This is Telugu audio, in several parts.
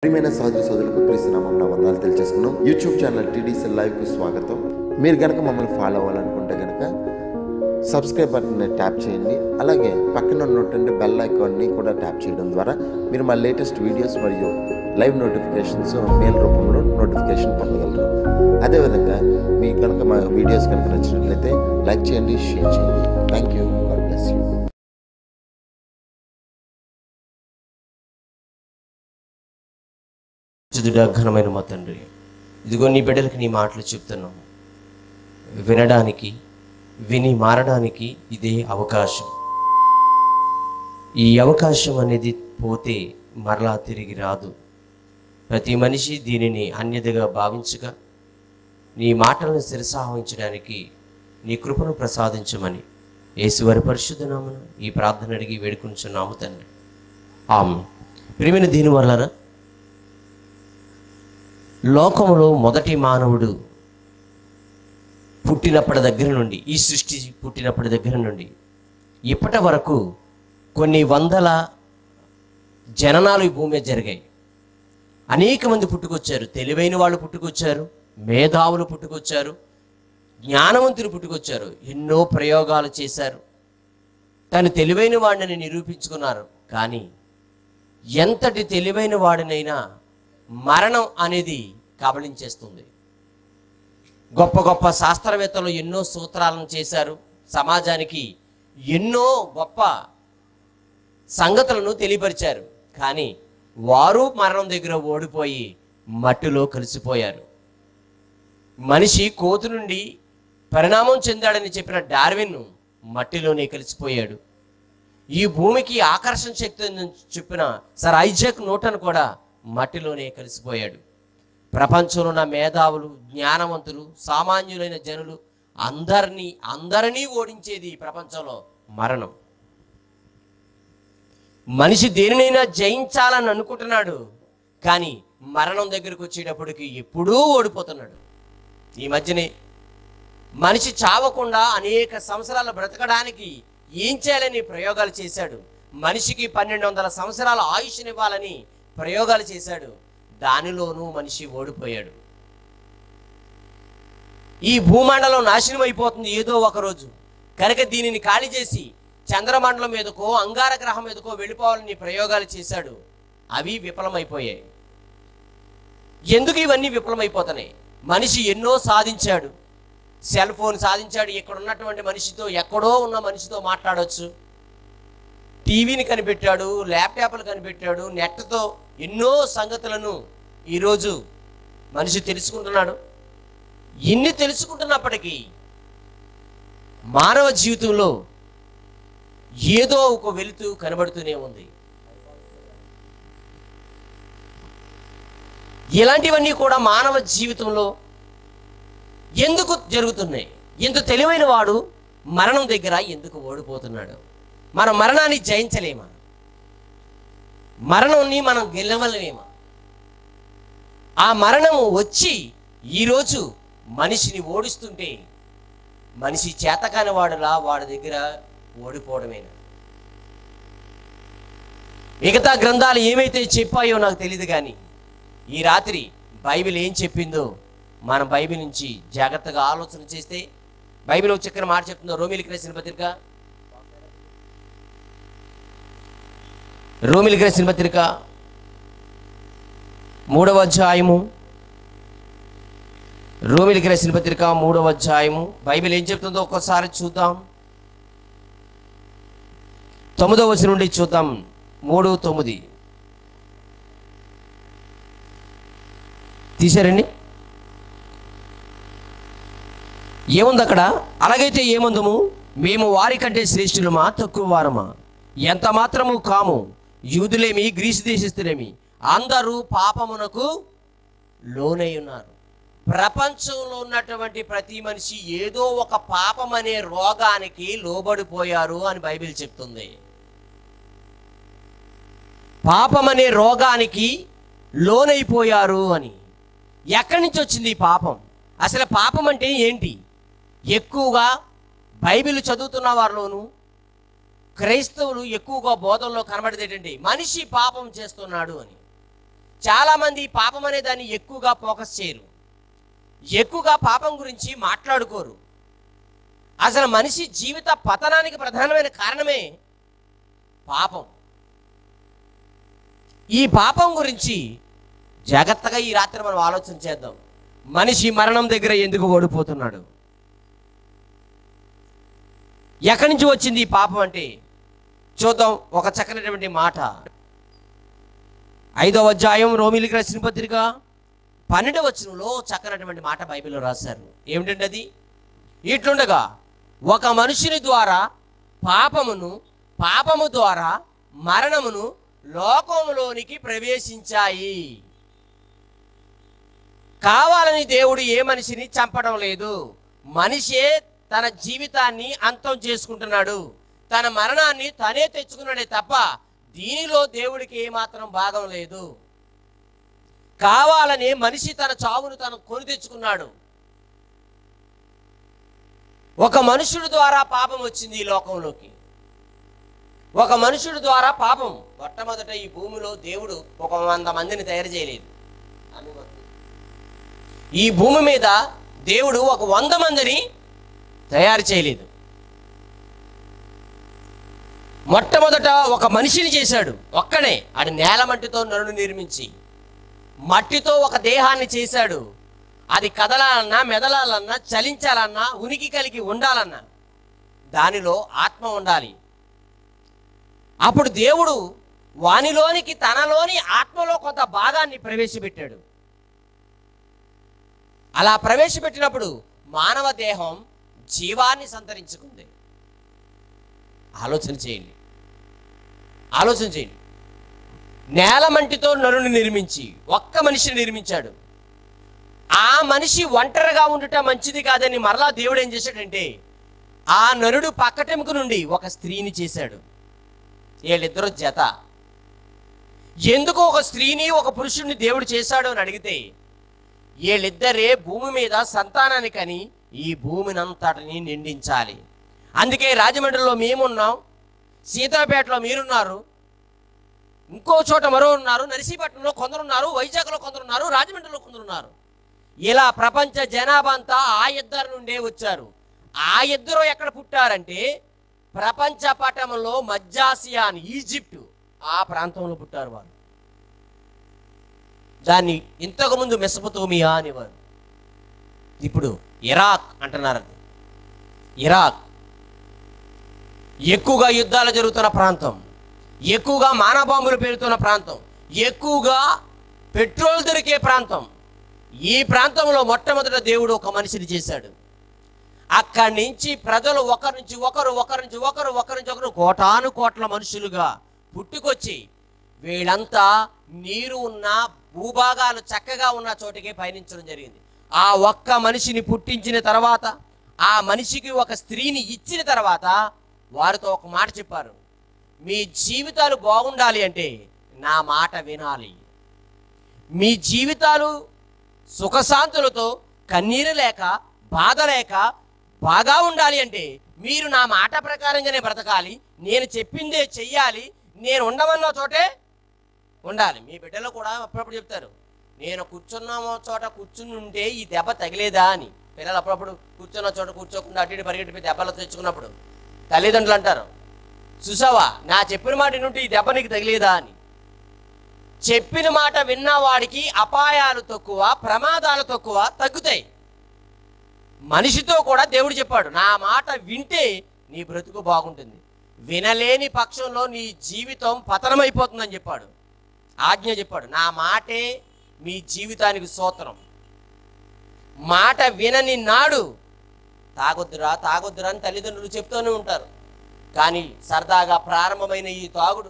ప్రియమైన సహోదరి సోదరులకు క్రీస్తునామం నా వందనాలు తెలియజేసుకున్నాం యూట్యూబ్ ఛానల్ టీడీసీ లైవ్కు స్వాగతం మీరు కనుక మమ్మల్ని ఫాలో అవ్వాలనుకుంటే కనుక సబ్స్క్రైబ్ బటన్ని ట్యాప్ చేయండి అలాగే పక్కన ఉన్నటువంటి బెల్ ఐకాన్ని కూడా ట్యాప్ చేయడం ద్వారా మీరు మా లేటెస్ట్ వీడియోస్ మరియు లైవ్ నోటిఫికేషన్స్ మెయిల్ రూపంలో నోటిఫికేషన్ పొందగలరు అదేవిధంగా మీకు కనుక మా వీడియోస్ కనుక నచ్చినట్లయితే లైక్ చేయండి షేర్ చేయండి thank you God bless you పరిశుద్ధుడా ఘనమైన మా తండ్రి ఇదిగో నీ బిడ్డలకి నీ మాటలు చెప్తున్నాము వినడానికి విని మారడానికి ఇదే అవకాశం ఈ అవకాశం అనేది పోతే మరలా తిరిగి రాదు ప్రతి మనిషి దీనిని అన్యతగా భావించగా నీ మాటలను శిరసాహించడానికి నీ కృపను ప్రసాదించమని యేసువారి పరిశుద్ధ నామను ఈ ప్రార్థన అడిగి వేడుకుంటున్నాము తండ్రి ఆమె ప్రియమైన దీని వలన లోకంలో మొదటి మానవుడు పుట్టినప్పటి దగ్గర నుండి ఈ సృష్టి పుట్టినప్పటి దగ్గర నుండి ఇప్పటి వరకు కొన్ని వందల జననాలు ఈ భూమి మీద జరిగాయి అనేక మంది పుట్టుకొచ్చారు తెలివైన వాళ్ళు పుట్టుకొచ్చారు మేధావులు పుట్టుకొచ్చారు జ్ఞానవంతులు పుట్టుకొచ్చారు ఎన్నో ప్రయోగాలు చేశారు తను తెలివైన వాడిని నిరూపించుకున్నారు కానీ ఎంతటి తెలివైన వాడినైనా మరణం అనేది కబళించేస్తుంది గొప్ప గొప్ప శాస్త్రవేత్తలు ఎన్నో సూత్రాలను చేశారు సమాజానికి ఎన్నో గొప్ప సంగతులను తెలియపరిచారు కానీ వారు మరణం దగ్గర ఓడిపోయి మట్టిలో కలిసిపోయారు మనిషి కోతు నుండి పరిణామం చెందాడని చెప్పిన డార్విన్ మట్టిలోనే కలిసిపోయాడు ఈ భూమికి ఆకర్షణ శక్తి ఉందని చెప్పిన సర్ ఐజాక్ న్యూటన్ కూడా మట్టిలోనే కలిసిపోయాడు ప్రపంచంలో ఉన్న మేధావులు జ్ఞానవంతులు సామాన్యులైన జనులు అందరినీ అందరినీ ఓడించేది ఈ ప్రపంచంలో మరణం మనిషి దేనినైనా జయించాలని అనుకుంటున్నాడు కానీ మరణం దగ్గరకు వచ్చేటప్పటికి ఎప్పుడూ ఓడిపోతున్నాడు ఈ మధ్యనే మనిషి చావకుండా అనేక సంవత్సరాలు బ్రతకడానికి ఏం చేయాలని ప్రయోగాలు చేశాడు మనిషికి పన్నెండు వందల సంవత్సరాల ఆయుష్నివ్వాలని ప్రయోగాలు చేశాడు దానిలోనూ మనిషి ఓడిపోయాడు ఈ భూమండలం నాశనం అయిపోతుంది ఏదో ఒక రోజు కనుక దీనిని ఖాళీ చేసి చంద్రమండలం మీదకో అంగార గ్రహం మీదకో వెళ్ళిపోవాలని ప్రయోగాలు చేశాడు అవి విఫలమైపోయాయి ఎందుకు ఇవన్నీ విఫలమైపోతున్నాయి మనిషి ఎన్నో సాధించాడు సెల్ ఫోన్ సాధించాడు ఇక్కడ ఉన్నటువంటి మనిషితో ఎక్కడో ఉన్న మనిషితో మాట్లాడవచ్చు టీవీని కనిపెట్టాడు ల్యాప్టాప్లు కనిపెట్టాడు నెట్తో ఎన్నో సంగతులను ఈరోజు మనిషి తెలుసుకుంటున్నాడు ఇన్ని తెలుసుకుంటున్నప్పటికీ మానవ జీవితంలో ఏదో ఒక వెలుతు కనబడుతూనే ఉంది ఇలాంటివన్నీ కూడా మానవ జీవితంలో ఎందుకు జరుగుతున్నాయి ఇంత తెలివైన వాడు మరణం దగ్గర ఎందుకు ఓడిపోతున్నాడు మనం మరణాన్ని జయించలేమా మరణంని మనం గెలవలేమా ఆ మరణం వచ్చి ఈరోజు మనిషిని ఓడిస్తుంటే మనిషి చేతకాని వాడులా వాడి దగ్గర ఓడిపోవడమేనా మిగతా గ్రంథాలు ఏమైతే చెప్పాయో నాకు తెలియదు కానీ ఈ రాత్రి బైబిల్ ఏం చెప్పిందో మనం బైబిల్ నుంచి జాగ్రత్తగా ఆలోచన చేస్తే బైబిల్ ఒక చక్కని మాట చెప్తుందో రోమిలికి రాసిన పత్రిక రోమిలికి రాసిన పత్రిక మూడవ అధ్యాయము రోమిలికి రాసిన పత్రిక మూడవ అధ్యాయము బైబిల్ ఏం చెప్తుందో ఒక్కసారి చూద్దాం తొమ్మిదవ వచ్చి నుండి చూద్దాం మూడు తొమ్మిది తీశారండి ఏముంది అక్కడ అలాగైతే ఏముందము మేము వారి కంటే శ్రేష్ఠులమా తక్కువ వారమా ఎంత మాత్రము కాము యూదులేమి గ్రీసు దేశస్తులేమి అందరూ పాపమునకు లోనై ఉన్నారు ప్రపంచంలో ఉన్నటువంటి ప్రతి మనిషి ఏదో ఒక పాపం అనే రోగానికి లోబడిపోయారు అని బైబిల్ చెప్తుంది పాపం అనే రోగానికి లోనైపోయారు అని ఎక్కడి నుంచి వచ్చింది ఈ పాపం అసలు పాపం అంటే ఏంటి ఎక్కువగా బైబిల్ చదువుతున్న వారిలోను క్రైస్తవులు ఎక్కువగా బోధనలో కనబడేది ఏంటంటే మనిషి పాపం చేస్తున్నాడు అని చాలామంది ఈ పాపం అనే దాన్ని ఎక్కువగా ఫోకస్ చేయరు ఎక్కువగా పాపం గురించి మాట్లాడుకోరు అసలు మనిషి జీవిత పతనానికి ప్రధానమైన కారణమే పాపం ఈ పాపం గురించి జాగ్రత్తగా ఈ రాత్రి మనం ఆలోచన చేద్దాం మనిషి మరణం దగ్గర ఎందుకు ఓడిపోతున్నాడు ఎక్కడి నుంచి వచ్చింది ఈ పాపం అంటే చూద్దాం ఒక చక్కనటువంటి మాట ఐదవ అధ్యాయం రోమిలికి రాసిన పత్రిక పన్నెండవ వచనంలో చక్కనటువంటి మాట బైబిల్లో రాశారు ఏమిటంటే అది ఇట్లుండగా ఒక మనుషుని ద్వారా పాపమును పాపము ద్వారా మరణమును లోకంలోనికి ప్రవేశించాయి కావాలని దేవుడు ఏ మనిషిని చంపడం లేదు మనిషే తన జీవితాన్ని అంతం చేసుకుంటున్నాడు తన మరణాన్ని తనే తెచ్చుకున్నాడే తప్ప దీనిలో దేవుడికి ఏమాత్రం భాగం లేదు కావాలని మనిషి తన చావును తను కొని తెచ్చుకున్నాడు ఒక మనుషుడి ద్వారా పాపం వచ్చింది ఈ లోకంలోకి ఒక మనుషుడి ద్వారా పాపం మొట్టమొదట ఈ భూమిలో దేవుడు ఒక వంద మందిని తయారు చేయలేదు ఈ భూమి మీద దేవుడు ఒక వంద మందిని తయారు చేయలేదు మొట్టమొదట ఒక మనిషిని చేశాడు ఒక్కడే అది నేల మట్టితో నరుడు నిర్మించి మట్టితో ఒక దేహాన్ని చేశాడు అది కదలాలన్నా మెదలాలన్నా చలించాలన్నా ఉనికి కలిగి ఉండాలన్నా దానిలో ఆత్మ ఉండాలి అప్పుడు దేవుడు వానిలోనికి తనలోని ఆత్మలో కొంత భాగాన్ని ప్రవేశపెట్టాడు అలా ప్రవేశపెట్టినప్పుడు మానవ దేహం జీవాన్ని సంతరించుకుంది ఆలోచన చేయండి ఆలోచన చేయండి నేల మంటితో నరుని నిర్మించి ఒక్క మనిషిని నిర్మించాడు ఆ మనిషి ఒంటరిగా ఉండుట మంచిది కాదని మరలా దేవుడు ఏం చేశాడంటే ఆ నరుడు పక్కటెముక నుండి ఒక స్త్రీని చేశాడు వీళ్ళిద్దరూ జత ఎందుకు ఒక స్త్రీని ఒక పురుషుణ్ణి దేవుడు చేశాడు అని అడిగితే వీళ్ళిద్దరే భూమి మీద సంతానాన్ని కని ఈ భూమిని అంతటిని నిండించాలి అందుకే రాజమండ్రిలో మేమున్నాం సీతాపేటలో మీరున్నారు ఇంకో చోట మరో ఉన్నారు నర్సీపట్నంలో కొందరున్నారు వైజాగ్లో కొందరున్నారు రాజమండ్రిలో కొందరున్నారు ఇలా ప్రపంచ జనాభా అంతా ఆ ఇద్దరు నుండే వచ్చారు ఆ ఇద్దరు ఎక్కడ పుట్టారంటే ప్రపంచ పటంలో మధ్యాసియా అని ఈజిప్టు ఆ ప్రాంతంలో పుట్టారు వారు దాన్ని ఇంతకుముందు మెసపతోమియా అనేవారు ఇప్పుడు ఇరాక్ అంటున్నారు అది ఇరాక్ ఎక్కువగా యుద్ధాలు జరుగుతున్న ప్రాంతం ఎక్కువగా మానబాంబులు పెరుగుతున్న ప్రాంతం ఎక్కువగా పెట్రోల్ దొరికే ప్రాంతం ఈ ప్రాంతంలో మొట్టమొదట దేవుడు ఒక మనిషిని చేశాడు అక్కడి నుంచి ప్రజలు ఒకరి నుంచి ఒకరు ఒకరి నుంచి ఒకరు ఒకరి నుంచి ఒకరు కోటాను కోట్ల మనుషులుగా పుట్టుకొచ్చి వీళ్ళంతా నీరు ఉన్న భూభాగాలు చక్కగా ఉన్న చోటికి పయనించడం జరిగింది ఆ ఒక్క మనిషిని పుట్టించిన తర్వాత ఆ మనిషికి ఒక స్త్రీని ఇచ్చిన తర్వాత వారితో ఒక మాట చెప్పారు మీ జీవితాలు బాగుండాలి అంటే నా మాట వినాలి మీ జీవితాలు సుఖశాంతులతో కన్నీరు లేక బాధ లేక బాగా ఉండాలి అంటే మీరు నా మాట ప్రకారంగానే బ్రతకాలి నేను చెప్పిందే చెయ్యాలి నేను ఉండమన్న చోటే ఉండాలి మీ బిడ్డలు కూడా అప్పుడప్పుడు చెప్తారు నేను కూర్చున్న చోట కూర్చుని ఉంటే ఈ దెబ్బ తగిలేదా అని పిల్లలు అప్పుడప్పుడు కూర్చున్న చోట కూర్చోకుండా అటు ఇటు పరిగెట్టిపోయి దెబ్బలు తెచ్చుకున్నప్పుడు తల్లిదండ్రులు అంటారు చూసావా నా చెప్పిన మాట నుండి ఈ దెబ్బ నీకు తగిలేదా అని చెప్పిన మాట విన్నవాడికి అపాయాలు తక్కువ ప్రమాదాలు తక్కువ తగ్గుతాయి మనిషితో కూడా దేవుడు చెప్పాడు నా మాట వింటే నీ బ్రతుకు బాగుంటుంది వినలేని పక్షంలో నీ జీవితం పతనమైపోతుందని చెప్పాడు ఆజ్ఞ చెప్పాడు నా మాటే మీ జీవితానికి సూత్రం మాట వినని నాడు తాగొద్దురా తాగొద్దురా అని తల్లిదండ్రులు చెప్తూనే ఉంటారు కానీ సరదాగా ప్రారంభమైన ఈ తాగుడు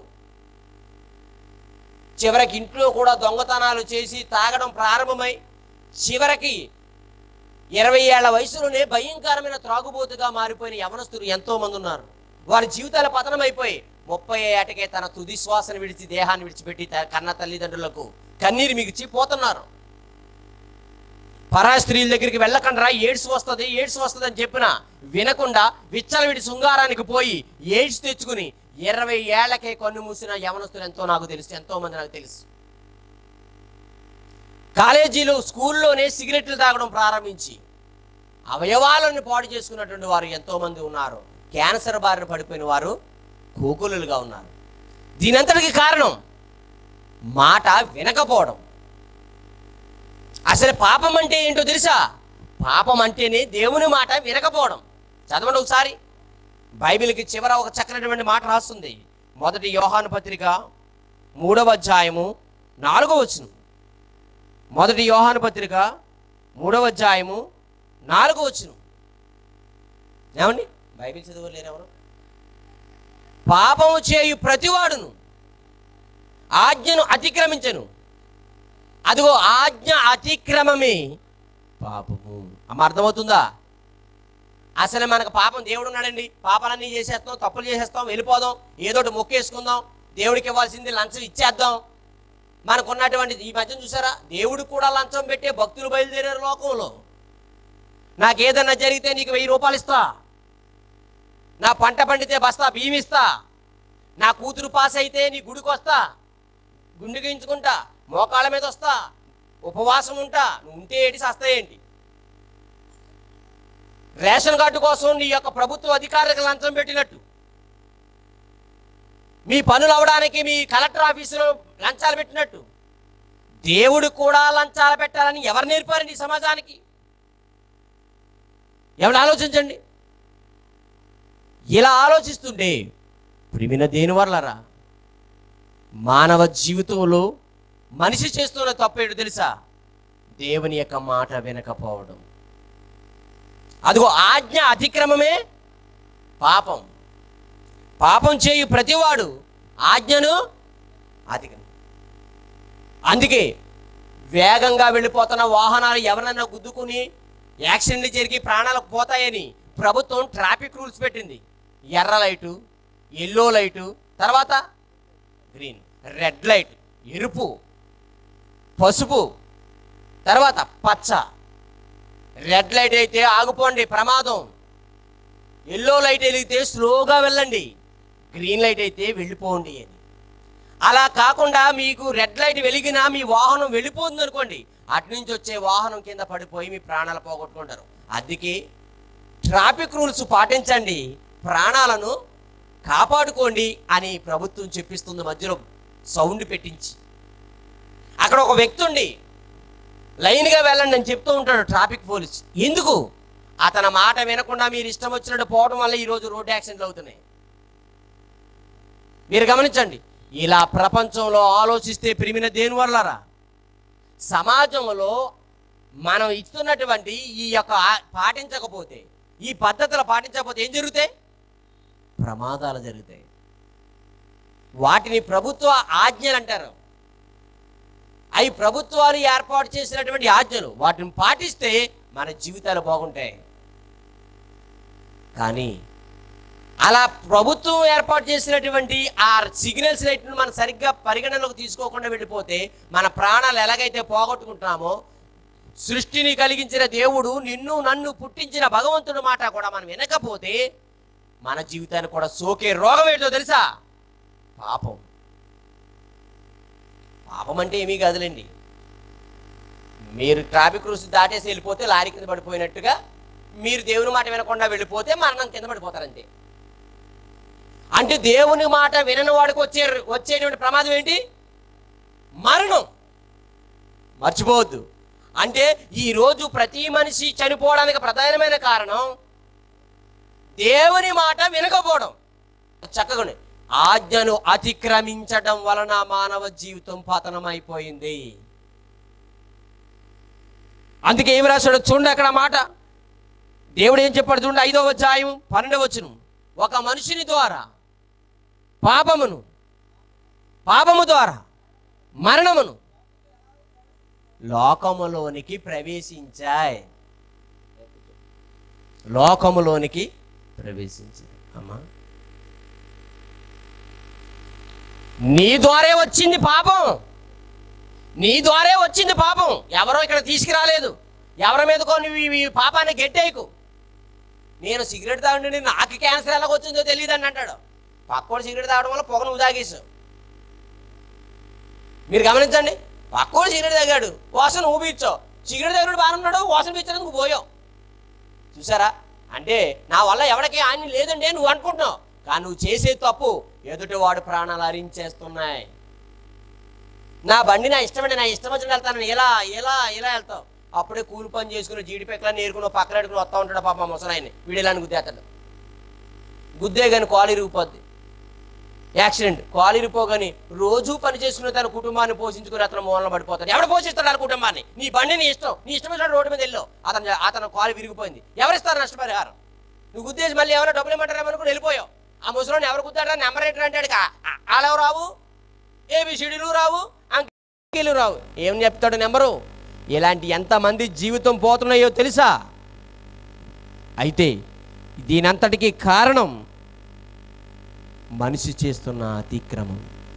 చివరికి ఇంట్లో కూడా దొంగతనాలు చేసి తాగడం ప్రారంభమై చివరికి ఇరవై ఏళ్ల వయసులోనే భయంకరమైన త్రాగుబోతుగా మారిపోయిన యవనస్తులు ఎంతో మంది ఉన్నారు వారి జీవితాల పతనమైపోయి ముప్పై ఏటకే తన తుది శ్వాసను విడిచి దేహాన్ని విడిచిపెట్టి త- కన్న తల్లిదండ్రులకు కన్నీరు మిగిచి పోతున్నారు పరా స్త్రీల దగ్గరికి వెళ్ళకుండా ఎయిడ్స్ వస్తుంది ఎయిడ్స్ వస్తుంది అని చెప్పిన వినకుండా విచ్చలవిడి శృంగారానికి పోయి ఎయిడ్స్ తెచ్చుకుని ఇరవై ఏళ్లకే కన్ను మూసిన యవనస్తులు ఎంతో నాకు తెలుసు ఎంతో మంది నాకు తెలుసు కాలేజీలు స్కూల్లోనే సిగరెట్లు తాగడం ప్రారంభించి అవయవాలను పాడు చేసుకున్నటువంటి వారు ఎంతోమంది ఉన్నారు క్యాన్సర్ బారిన పడిపోయిన వారు కోకులుగా ఉన్నారు దీనంతటికి కారణం మాట వినకపోవడం అసలు పాపం అంటే ఏంటో తెలుసా పాపం అంటేనే దేవుని మాట వినకపోవడం చదవండి ఒకసారి బైబిల్కి చివర ఒక చక్కనటువంటి మాట రాస్తుంది మొదటి యోహాను పత్రిక మూడవ అధ్యాయము నాలుగవ వచనం మొదటి యోహాను పత్రిక మూడవ అధ్యాయము నాలుగవ వచనం ఏమండి బైబిల్ చదవలేరు ఎవరు పాపము చేయు ప్రతివాడును ఆజ్ఞను అతిక్రమించను అదిగో ఆజ్ఞ అతిక్రమమే పాపము అమ్మ అర్థమవుతుందా అసలు మనకు పాపం దేవుడు ఉన్నాడండి పాపాలన్నీ చేసేస్తాం తప్పులు చేసేస్తాం వెళ్ళిపోదాం ఏదోటి మొక్కేసుకుందాం దేవుడికి ఇవ్వాల్సింది లంచం ఇచ్చేద్దాం మనకున్నటువంటి ఈ మధ్యన చూసారా దేవుడికి కూడా లంచం పెట్టే భక్తులు బయలుదేరారు లోకంలో నాకేదన్నా జరిగితే నీకు వెయ్యి రూపాయలు ఇస్తా నా పంట పండితే బస్తా బియ్యం ఇస్తా నా కూతురు పాస్ అయితే నీ గుడికి వస్తా గుండె గీయించుకుంటా మోకాళ్ళ మీద వస్తా ఉపవాసం ఉంటా నువ్వు ఉంటే ఏంటి సస్తా ఏంటి రేషన్ కార్డు కోసం నీ యొక్క ప్రభుత్వ అధికారులకు లంచం పెట్టినట్టు మీ పనులు అవడానికి మీ కలెక్టర్ ఆఫీసులో లంచాలు పెట్టినట్టు దేవుడు కూడా లంచాలు పెట్టాలని ఎవరు నేర్పారండి ఈ సమాజానికి ఎవరు ఆలోచించండి ఇలా ఆలోచిస్తుంటే ప్రిమిన దేని వల్లరా మానవ జీవితంలో మనిషి చేస్తున్న తప్పేంటో తెలుసా దేవుని యొక్క మాట వినకపోవడం అదిగో ఆజ్ఞ అతిక్రమమే పాపం పాపం చేయు ప్రతివాడు ఆజ్ఞను అతిక్రమం అందుకే వేగంగా వెళ్ళిపోతున్న వాహనాలు ఎవరైనా గుద్దుకుని యాక్సిడెంట్లు జరిగి ప్రాణాలకు పోతాయని ప్రభుత్వం ట్రాఫిక్ రూల్స్ పెట్టింది ఎర్ర లైటు ఎల్లో లైటు తర్వాత గ్రీన్ రెడ్ లైట్ ఎరుపు పసుపు తర్వాత పచ్చ రెడ్ లైట్ అయితే ఆగిపోండి ప్రమాదం ఎల్లో లైట్ వెలిగితే స్లోగా వెళ్ళండి గ్రీన్ లైట్ అయితే వెళ్ళిపోండి అని అలా కాకుండా మీకు రెడ్ లైట్ వెలిగినా మీ వాహనం వెళ్ళిపోతుంది అనుకోండి అటు నుంచి వచ్చే వాహనం కింద పడిపోయి మీ ప్రాణాలు పోగొట్టుకుంటారు అందుకే ట్రాఫిక్ రూల్స్ పాటించండి ప్రాణాలను కాపాడుకోండి అని ప్రభుత్వం చెప్పిస్తుంది మధ్యలో సౌండ్ పెట్టించి అక్కడ ఒక వ్యక్తి ఉండి లైన్గా వెళ్ళండి అని చెప్తూ ఉంటాడు ట్రాఫిక్ పోలీస్ ఎందుకు అతని మాట వినకుండా మీరు ఇష్టం వచ్చినట్టు పోవడం వల్ల ఈరోజు రోడ్డు యాక్సిడెంట్లు అవుతున్నాయి మీరు గమనించండి ఇలా ప్రపంచంలో ఆలోచిస్తే ప్రిమిన దేని వల్లరా సమాజంలో మనం ఇస్తున్నటువంటి ఈ యొక్క ఆ- పాటించకపోతే ఈ పద్ధతులు పాటించకపోతే ఏం జరుగుతాయి ప్రమాదాలు జరుగుతాయి వాటిని ప్రభుత్వ ఆజ్ఞలు అంటారు అవి ప్రభుత్వాలు ఏర్పాటు చేసినటువంటి ఆజ్ఞలు వాటిని పాటిస్తే మన జీవితాలు బాగుంటాయి కానీ అలా ప్రభుత్వం ఏర్పాటు చేసినటువంటి ఆ సిగ్నల్స్ లైట్ను మనం సరిగ్గా పరిగణనలోకి తీసుకోకుండా వెళ్ళిపోతే మన ప్రాణాలు ఎలాగైతే పోగొట్టుకుంటున్నామో సృష్టిని కలిగించిన దేవుడు నిన్ను నన్ను పుట్టించిన భగవంతుడి మాట కూడా మనం వినకపోతే మన జీవితాన్ని కూడా సోకే రోగం ఏంటో తెలుసా పాపం పాపం అంటే ఏమీ కాదులేండి మీరు ట్రాఫిక్ రూల్స్ దాటేసి వెళ్ళిపోతే లారీ కింద పడిపోయినట్టుగా మీరు దేవుని మాట వినకుండా వెళ్ళిపోతే మరణం కింద పడిపోతారంతే అంటే దేవుని మాట వినని వాడికి వచ్చే వచ్చేటువంటి ప్రమాదం ఏంటి మరణం మర్చిపోవద్దు అంటే ఈ రోజు ప్రతి మనిషి చనిపోవడానికి ప్రధానమైన కారణం దేవుని మాట వినకపోవడం చక్కగా ఆజ్ఞను అతిక్రమించడం వలన మానవ జీవితం పతనమైపోయింది అందుకే ఏమి రాశాడు చూడండి అక్కడ ఆ మాట దేవుడు ఏం చెప్పాడు చూడండి ఐదవ అధ్యాయం పన్నెండవ వచ్చును ఒక మనుషుని ద్వారా పాపమును పాపము ద్వారా మరణమును లోకములోనికి ప్రవేశించాయి లోకములోనికి ప్రవేశించింది అమ్మా నీ ద్వారే వచ్చింది పాపం నీ ద్వారే వచ్చింది పాపం ఎవరో ఇక్కడ తీసుకురాలేదు ఎవరి మీదకో నువ్వు ఈ- ఈ పాపాన్ని గెట్టేయకు నేను సిగరెట్ తాగండి నాకు క్యాన్సర్ ఎలాగ వచ్చిందో తెలియదు అని అంటాడు పక్కోడు సిగరెట్ తాగడం వల్ల పొగ నువ్వు తాగేసావు మీరు గమనించండి పక్కోడు సిగరెట్ తాగాడు వాసన నువ్వు పీల్చావు సిగరెట్ తాగాడు బాగా ఉన్నాడు వాసన పీల్చాడు నువ్వు పోయావు చూసారా అంటే నా వల్ల ఎవరికి హాని లేదండి నువ్వు అనుకుంటున్నావు కానీ నువ్వు చేసే తప్పు ఎదుటి వాడు ప్రాణాలు హరించేస్తున్నాయి నా బండి నా ఇష్టమండి నా ఇష్టం వచ్చిన వెళ్తాను ఇలా ఇలా ఇలా వెళ్తావు అప్పుడే కూలి పని చేసుకుని జీడిపెక్కలని నేర్కుని పక్కన పెట్టుకుని వస్తూ ఉంటాడు పాప ముసలాయన్ని వీడిలాని గుద్దేస్తాడు గుద్దే కానీ కాలు ఇరిగిపోద్ది యాక్సిడెంట్ కాలు ఇరిపోగాని రోజు పని చేసుకుని తన కుటుంబాన్ని పోషించుకుని అతను మూలన పడిపోతాడు ఎవడు పోషిస్తాడు ఆ కుటుంబాన్ని నీ బండి నీ ఇష్టం నీ ఇష్టం వచ్చిన రోడ్డు మీద వెళ్ళావు అతను అతను కాలు విరిగిపోయింది ఎవరిస్తారు నష్టపరిహారం నువ్వు గుద్దేసి మళ్ళీ ఎవరో డబ్బులు ఇమ్మంటారేమో అనుకుని వెళ్ళిపోయావు ఆ ముసలోని ఎవరు గుద్దాడా నెంబర్ ఏంటంటే అంటాడు వాళ్ళు రావు ఏబిసిడీలు రావు అంకెలు రావు ఏం చెప్తాడు నెంబరు ఇలాంటి ఎంతమంది జీవితం పోతున్నాయో తెలుసా అయితే దీనంతటికి కారణం మనిషి చేస్తున్న అతిక్రమం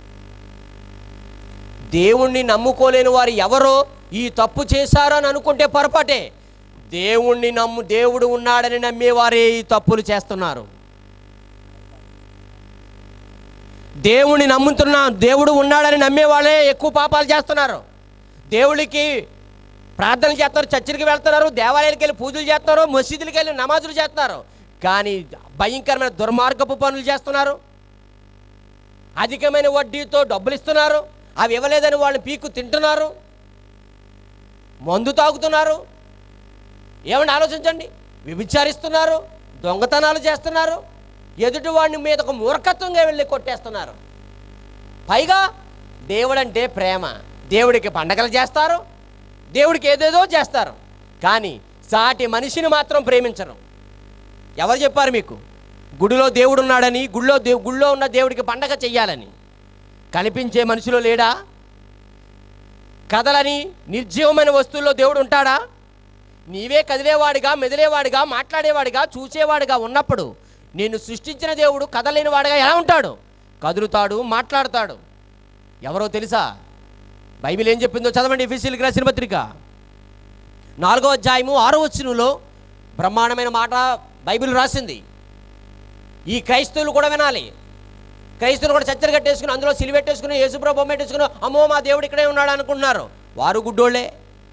దేవుణ్ణి నమ్ముకోలేని వారు ఎవరో ఈ తప్పు చేశారో అని అనుకుంటే పొరపాటే దేవుణ్ణి నమ్ము దేవుడు ఉన్నాడని నమ్మేవారే ఈ తప్పులు చేస్తున్నారు దేవుణ్ణి నమ్ముతున్న దేవుడు ఉన్నాడని నమ్మేవాళ్ళే ఎక్కువ పాపాలు చేస్తున్నారు దేవుడికి ప్రార్థనలు చేస్తున్నారు చర్చికి వెళ్తున్నారు దేవాలయాలకు వెళ్ళి పూజలు చేస్తున్నారు మసీదులకు వెళ్ళి నమాజులు చేస్తున్నారు కానీ భయంకరమైన దుర్మార్గపు పనులు చేస్తున్నారు అధికమైన వడ్డీతో డబ్బులు ఇస్తున్నారు అవి ఇవ్వలేదని వాళ్ళని పీకు తింటున్నారు మందు తాగుతున్నారు ఏమని ఆలోచించండి విభిచారిస్తున్నారు దొంగతనాలు చేస్తున్నారు ఎదుటి వాడిని మీద ఒక మూర్ఖత్వంగా వెళ్ళి కొట్టేస్తున్నారు పైగా దేవుడంటే ప్రేమ దేవుడికి పండగలు చేస్తారు దేవుడికి ఏదేదో చేస్తారు కానీ సాటి మనిషిని మాత్రం ప్రేమించరు ఎవరు చెప్పారు మీకు గుడిలో దేవుడు ఉన్నాడని గుడిలో దేవు గుడిలో ఉన్న దేవుడికి పండగ చెయ్యాలని కనిపించే మనిషిలో లేడా కదలని నిర్జీవమైన వస్తువుల్లో దేవుడు ఉంటాడా నీవే కదిలేవాడిగా మెదిలేవాడిగా మాట్లాడేవాడిగా చూసేవాడిగా ఉన్నప్పుడు నిన్ను సృష్టించిన దేవుడు కదలేని వాడిగా ఎలా ఉంటాడు కదులుతాడు మాట్లాడతాడు ఎవరో తెలుసా బైబిల్ ఏం చెప్పిందో చదవండి ఎఫీసీలకు రాసిన పత్రిక నాలుగో అధ్యాయము ఆరో వచనంలో బ్రహ్మాండమైన మాట బైబిల్ రాసింది ఈ క్రైస్తవులు కూడా వినాలి క్రైస్తవులు కూడా చచ్చరి కట్టేసుకుని అందులో సిలివెట్టేసుకుని యేసుప్రభు బొమ్మ పెట్టేసుకుని అమ్మో మా దేవుడు ఇక్కడే ఉన్నాడు అనుకుంటున్నారు వారు గుడ్డోళ్ళే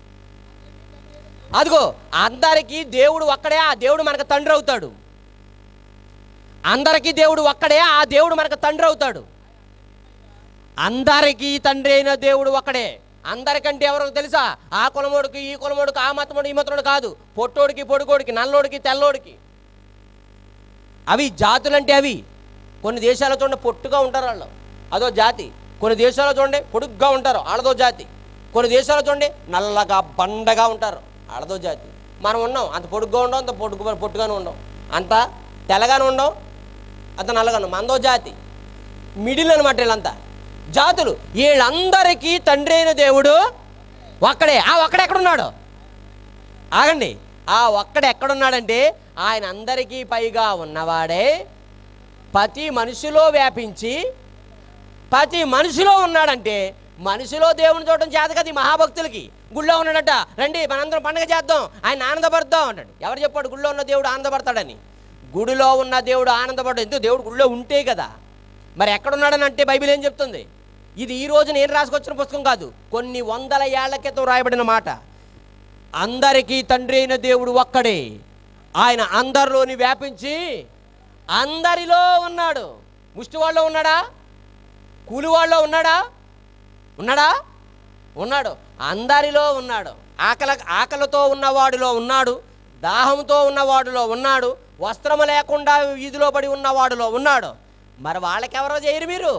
అదిగో అందరికీ దేవుడు ఒక్కడే ఆ దేవుడు మనకు తండ్రి అవుతాడు అందరికీ దేవుడు ఒక్కడే ఆ దేవుడు మనకు తండ్రి అవుతాడు అందరికీ తండ్రి అయిన దేవుడు ఒక్కడే అందరికంటే ఎవరో తెలుసా ఆ కులమోడికి ఈ కులమోడికి ఆ మతముడు ఈ మతముడు కాదు పొట్టోడికి పొడుకోడికి నల్లోడికి తెల్లోడికి అవి జాతులంటే అవి కొన్ని దేశాల్లో చూడండి పొట్టుగా ఉంటారు వాళ్ళు అదో జాతి కొన్ని దేశాల్లో చూడండి పొడుగ్గా ఉంటారు వాళ్ళదో జాతి కొన్ని దేశాల్లో చూడండి నల్లగా బండగా ఉంటారు వాళ్ళదో జాతి మనం ఉన్నాం అంత పొడుగ్గా ఉండం అంత పొడుగు పొట్టుగానే ఉండం అంత తెల్లగానే ఉండం అంత నల్లగా ఉండం మనదో జాతి మిడిల్ అనమాట వీళ్ళంతా జాతులు వీళ్ళందరికీ తండ్రి అయిన దేవుడు ఒక్కడే ఆ ఒక్కడే ఎక్కడున్నాడు ఆగండి ఆ ఒక్కడు ఎక్కడున్నాడంటే ఆయన అందరికీ పైగా ఉన్నవాడే ప్రతి మనిషిలో వ్యాపించి ప్రతి మనిషిలో ఉన్నాడంటే మనిషిలో దేవుని చూడటం చేత కదా ఈ మహాభక్తులకి గుళ్ళో ఉన్నాడట రండి మనందరం పండగ చేద్దాం ఆయన ఆనందపడదాం అంటాడు ఎవరు చెప్పాడు గుళ్ళో ఉన్న దేవుడు ఆనందపడతాడని గుడిలో ఉన్న దేవుడు ఆనందపడ్డాడు ఎందుకు దేవుడు గుళ్ళో ఉంటే కదా మరి ఎక్కడున్నాడని అంటే బైబిల్ ఏం చెప్తుంది ఇది ఈ రోజు నేను రాసుకొచ్చిన పుస్తకం కాదు కొన్ని వందల ఏళ్ల క్రితం రాయబడిన మాట అందరికీ తండ్రి అయిన దేవుడు ఒక్కడే ఆయన అందరిలోని వ్యాపించి అందరిలో ఉన్నాడు ముష్టి వాళ్ళలో ఉన్నాడా కూలి వాళ్ళలో ఉన్నాడా ఉన్నాడా ఉన్నాడు అందరిలో ఉన్నాడు ఆకలి ఆకలితో ఉన్నవాడిలో ఉన్నాడు దాహంతో ఉన్నవాడిలో ఉన్నాడు వస్త్రము లేకుండా వీధిలో పడి ఉన్నవాడిలో ఉన్నాడు మరి వాళ్ళకెవరో చేయరు మీరు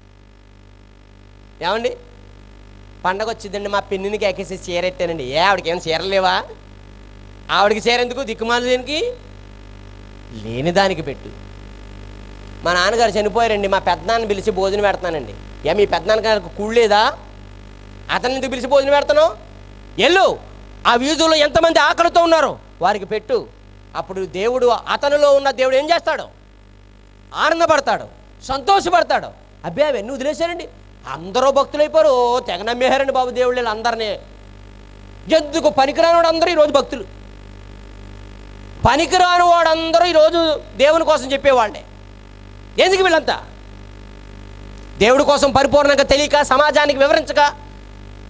ఏమండి పండగ వచ్చిందండి మా పిన్నినికి ఎక్కేసి చీర ఎట్టానండి ఏ ఆవిడకి ఏమైనా చీరలు లేవా ఆవిడకి చీర ఎందుకు దిక్కుమాలి దేనికి లేని దానికి పెట్టు మా నాన్నగారు చనిపోయారండి మా పెద్దనాన్న పిలిచి భోజనం పెడతానండి ఏ మీ పెద్దనాన్నగారికి కూడలేదా అతన్ని ఎందుకు పిలిచి భోజనం పెడతాను ఎల్లు ఆ వీధుల్లో ఎంతమంది ఆకలితో ఉన్నారు వారికి పెట్టు అప్పుడు దేవుడు అతనిలో ఉన్న దేవుడు ఏం చేస్తాడు ఆనందపడతాడు సంతోషపడతాడు అబ్బే అవన్నీ వదిలేశారండి అందరూ భక్తులు అయిపోయారు ఓ తెగ నమ్మేశారండి బాబు దేవుళ్ళు వీళ్ళు అందరినీ ఎందుకు పనికిరాని వాడు అందరూ ఈరోజు భక్తులు పనికిరాని వాడందరూ ఈరోజు దేవుని కోసం చెప్పేవాళ్ళే ఎందుకు వీళ్ళంతా దేవుడి కోసం పరిపూర్ణంగా తెలియక సమాజానికి వివరించక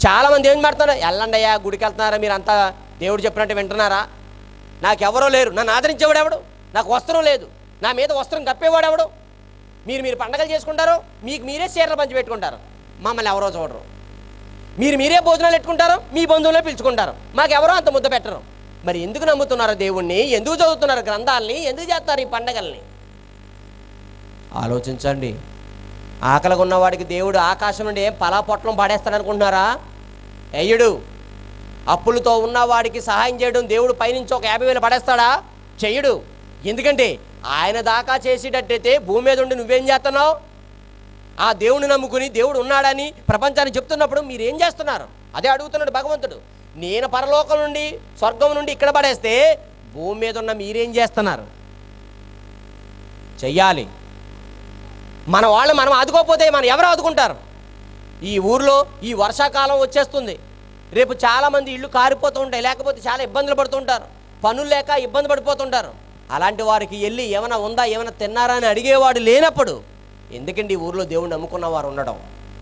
చాలామంది ఏం మాడుతున్నారు వెళ్ళండి అయ్యా గుడికి వెళ్తున్నారా మీరు అంతా దేవుడు చెప్పినట్టు వింటున్నారా నాకెవరో లేరు నన్ను ఆదరించేవాడు ఎవడు నాకు వస్త్రం లేదు నా మీద వస్త్రం కప్పేవాడు ఎవడు మీరు మీరు పండగలు చేసుకుంటారు మీకు మీరే చీరలు పంచి పెట్టుకుంటారు మమ్మల్ని ఎవరో చూడరు మీరు మీరే భోజనాలు పెట్టుకుంటారు మీ బంధువులే పిలుచుకుంటారు మాకెవరో అంత ముద్ద పెట్టరు మరి ఎందుకు నమ్ముతున్నారు దేవుణ్ణి ఎందుకు చదువుతున్నారు గ్రంథాలని ఎందుకు చేస్తారు ఈ పండగల్ని ఆలోచించండి ఆకలిగా ఉన్నవాడికి దేవుడు ఆకాశం నుండి ఏం పలా పొట్లం పాడేస్తాడు అనుకుంటున్నారా అయ్యుడు అప్పులతో ఉన్నవాడికి సహాయం చేయడం దేవుడు పైనుంచి ఒక యాభై వేలు పడేస్తాడా చెయ్యడు ఎందుకంటే ఆయన దాకా చేసేటట్టయితే భూమి మీద ఉండి నువ్వేం చేస్తున్నావు ఆ దేవుని నమ్ముకుని దేవుడు ఉన్నాడని ప్రపంచానికి చెప్తున్నప్పుడు మీరు ఏం చేస్తున్నారు అదే అడుగుతున్నాడు భగవంతుడు నేను పరలోకం నుండి స్వర్గం నుండి ఇక్కడ పడేస్తే భూమి మీద ఉన్న మీరేం చేస్తున్నారు చెయ్యాలి మన వాళ్ళు మనం ఆదుకోకపోతే మనం ఎవరు ఆదుకుంటారు ఈ ఊర్లో ఈ వర్షాకాలం వచ్చేస్తుంది రేపు చాలామంది ఇళ్ళు కారిపోతూ ఉంటాయి లేకపోతే చాలా ఇబ్బందులు పడుతుంటారు పనులు లేక ఇబ్బంది పడిపోతుంటారు అలాంటి వారికి వెళ్ళి ఏమైనా ఉందా ఏమైనా తిన్నారా అని అడిగేవాడు లేనప్పుడు ఎందుకండి ఈ ఊర్లో దేవుణ్ణి నమ్ముకున్న వారు ఉండడం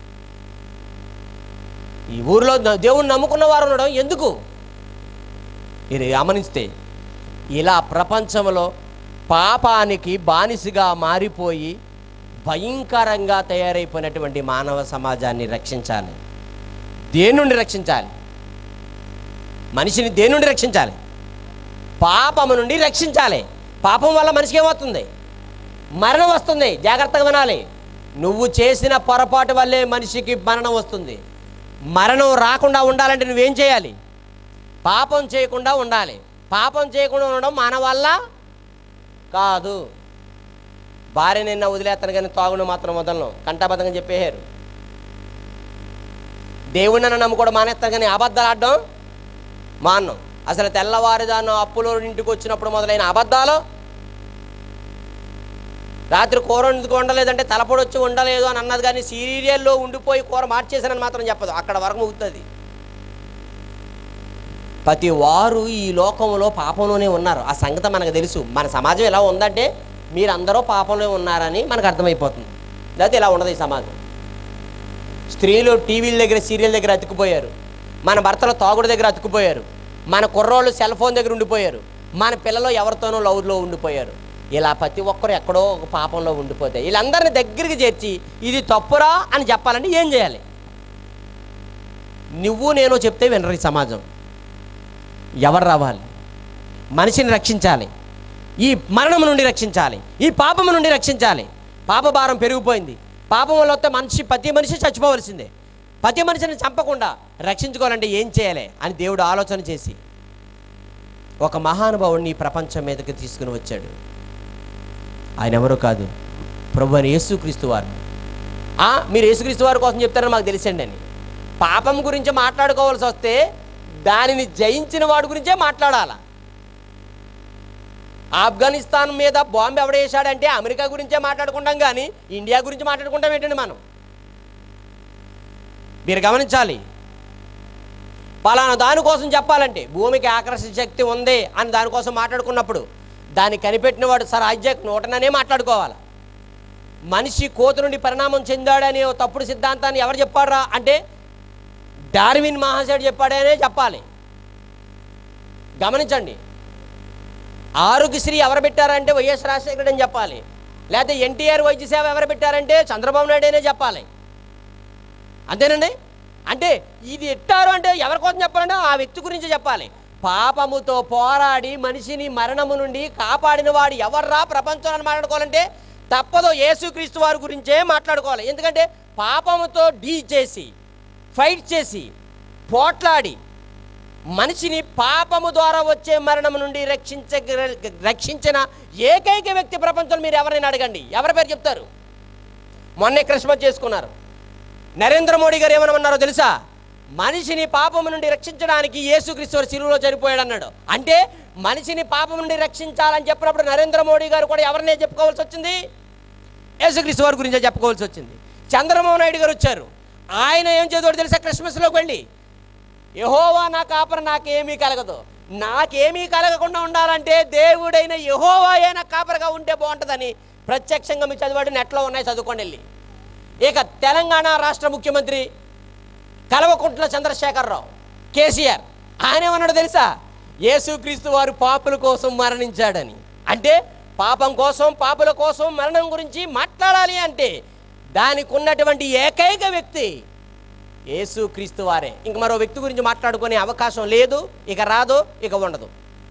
ఈ ఊర్లో ద- దేవుణ్ణి నమ్ముకున్న వారు ఉండడం ఎందుకు ఇది గమనిస్తే ఇలా ప్రపంచంలో పాపానికి బానిసగా మారిపోయి భయంకరంగా తయారైపోయినటువంటి మానవ సమాజాన్ని రక్షించాలి దేని నుండి రక్షించాలి మనిషిని దేని నుండి రక్షించాలి పాపము నుండి రక్షించాలి పాపం వల్ల మనిషికి ఏమవుతుంది మరణం వస్తుంది జాగ్రత్తగా వినాలి నువ్వు చేసిన పొరపాటు వల్లే మనిషికి మరణం వస్తుంది మరణం రాకుండా ఉండాలంటే నువ్వేం చేయాలి పాపం చేయకుండా ఉండాలి పాపం చేయకుండా ఉండడం మన వల్ల కాదు భార్య నిన్న వదిలేస్తాను కానీ తాగుడు మాత్రం వదలను కంటాబద్ధంగా చెప్పేశారు దేవుడిని నన్ను నమ్ముకోవడం మానేస్తాను కానీ అబద్ధాలు ఆడడం మాన్నం అసలు తెల్లవారుజాను అప్పులో ఇంటికి వచ్చినప్పుడు మొదలైన అబద్ధాలు రాత్రి కూర ఎందుకు వండలేదంటే తలపొడి వచ్చి ఉండలేదు అని అన్నది కానీ సీరియల్లో ఉండిపోయి కూర మార్చేసానని మాత్రం చెప్పదు అక్కడ వరకు ముగుతుంది ప్రతి వారు ఈ లోకంలో పాపంలోనే ఉన్నారు ఆ సంగతి మనకు తెలుసు మన సమాజం ఎలా ఉందంటే మీరందరూ పాపంలో ఉన్నారని మనకు అర్థమైపోతుంది లేకపోతే ఇలా ఉండదు ఈ సమాజం స్త్రీలు టీవీల దగ్గర సీరియల్ దగ్గర అతుక్కుపోయారు మన భర్తలు తాగుడు దగ్గర అతుక్కుపోయారు మన కుర్రోళ్ళు సెల్ ఫోన్ దగ్గర ఉండిపోయారు మన పిల్లలు ఎవరితోనో లవ్లో ఉండిపోయారు ఇలా ప్రతి ఒక్కరు ఎక్కడో ఒక పాపంలో ఉండిపోతే వీళ్ళందరిని దగ్గరికి చేర్చి ఇది తప్పురా అని చెప్పాలంటే ఏం చేయాలి నువ్వు నేను చెప్తే వినరు ఈ సమాజం ఎవరు రావాలి మనిషిని రక్షించాలి ఈ మరణం నుండి రక్షించాలి ఈ పాపము నుండి రక్షించాలి పాప భారం పెరిగిపోయింది పాపం వల్ల వస్తే మనిషి ప్రతి మనిషి చచ్చిపోవలసిందే ప్రతి మనిషిని చంపకుండా రక్షించుకోవాలంటే ఏం చేయాలి అని దేవుడు ఆలోచన చేసి ఒక మహానుభావుడిని ఈ ప్రపంచం మీదకి తీసుకుని వచ్చాడు ఆయన ఎవరో కాదు ప్రభు అని యేసుక్రీస్తు వారు ఆ, మీరు యేసుక్రీస్తు వారి కోసం చెప్తారని మాకు తెలిసండి అని పాపం గురించి మాట్లాడుకోవాల్సి వస్తే దానిని జయించిన వాడి గురించే మాట్లాడాలా ఆఫ్ఘనిస్తాన్ మీద బాంబు ఎవడేసాడంటే అమెరికా గురించే మాట్లాడుకుంటాం కానీ ఇండియా గురించి మాట్లాడుకుంటాం ఏంటండి మనం మీరు గమనించాలి పలానా దానికోసం చెప్పాలంటే భూమికి ఆకర్షణ శక్తి ఉంది అని దానికోసం మాట్లాడుకున్నప్పుడు దాన్ని కనిపెట్టిన వాడు సర్ ఐజాక్ నూటననే మాట్లాడుకోవాలి మనిషి కోతి నుండి పరిణామం చెందాడనే ఓ తప్పుడు సిద్ధాంతాన్ని ఎవరు చెప్పారా అంటే డార్విన్ మహాశయుడు చెప్పాడనే చెప్పాలి గమనించండి ఆరోగ్యశ్రీ ఎవరు పెట్టారంటే వైఎస్ రాజశేఖర్ అని చెప్పాలి లేకపోతే ఎన్టీఆర్ వైద్య సేవ ఎవరు పెట్టారంటే చంద్రబాబు నాయుడు అనే చెప్పాలి అంతేనండి అంటే ఇది ఎట్టారు అంటే ఎవరి కోసం చెప్పాలంటే ఆ వ్యక్తి గురించి చెప్పాలి పాపముతో పోరాడి మనిషిని మరణము నుండి కాపాడిన వాడు ఎవర్రా ప్రపంచంలో మాట్లాడుకోవాలంటే తప్పదో యేసుక్రీస్తు వారి గురించే మాట్లాడుకోవాలి ఎందుకంటే పాపముతో డీ చేసి ఫైట్ చేసి పోట్లాడి మనిషిని పాపము ద్వారా వచ్చే మరణం నుండి రక్షించ రక్షించిన ఏకైక వ్యక్తి ప్రపంచంలో మీరు ఎవరైనా అడగండి ఎవరి పేరు చెప్తారు మొన్నే క్రిస్మస్ చేసుకున్నారు నరేంద్ర మోడీ గారు ఏమన్నారో తెలుసా మనిషిని పాపము నుండి రక్షించడానికి యేసుక్రీస్తు వారు శిలువలో చనిపోయాడు అన్నాడు అంటే మనిషిని పాపం నుండి రక్షించాలని చెప్పినప్పుడు నరేంద్ర మోడీ గారు కూడా ఎవరినే చెప్పుకోవాల్సి వచ్చింది యేసుక్రీస్తు వారి గురించే చెప్పుకోవాల్సి వచ్చింది చంద్రబాబు నాయుడు గారు వచ్చారు ఆయన ఏం చేదోడు తెలుసా క్రిస్మస్లోకి వెళ్ళి యహోవా నా కాపర నాకేమీ కలగదు నాకేమీ కలగకుండా ఉండాలంటే దేవుడైన యహోవా అయినా కాపరగా ఉంటే బాగుంటుందని ప్రత్యక్షంగా మీ చదివాడు నెట్లో ఉన్నాయి చదువుకోండి వెళ్ళి ఇక తెలంగాణ రాష్ట్ర ముఖ్యమంత్రి కలవకుంట్ల చంద్రశేఖరరావు కేసీఆర్ ఆయన ఏమన్నాడు తెలుసా యేసుక్రీస్తు వారు పాపుల కోసం మరణించాడని అంటే పాపం కోసం పాపుల కోసం మరణం గురించి మాట్లాడాలి అంటే దానికి ఉన్నటువంటి ఏకైక వ్యక్తి యేసుక్రీస్తు వారే ఇంక మరో వ్యక్తి గురించి మాట్లాడుకునే అవకాశం లేదు ఇక రాదు ఇక ఉండదు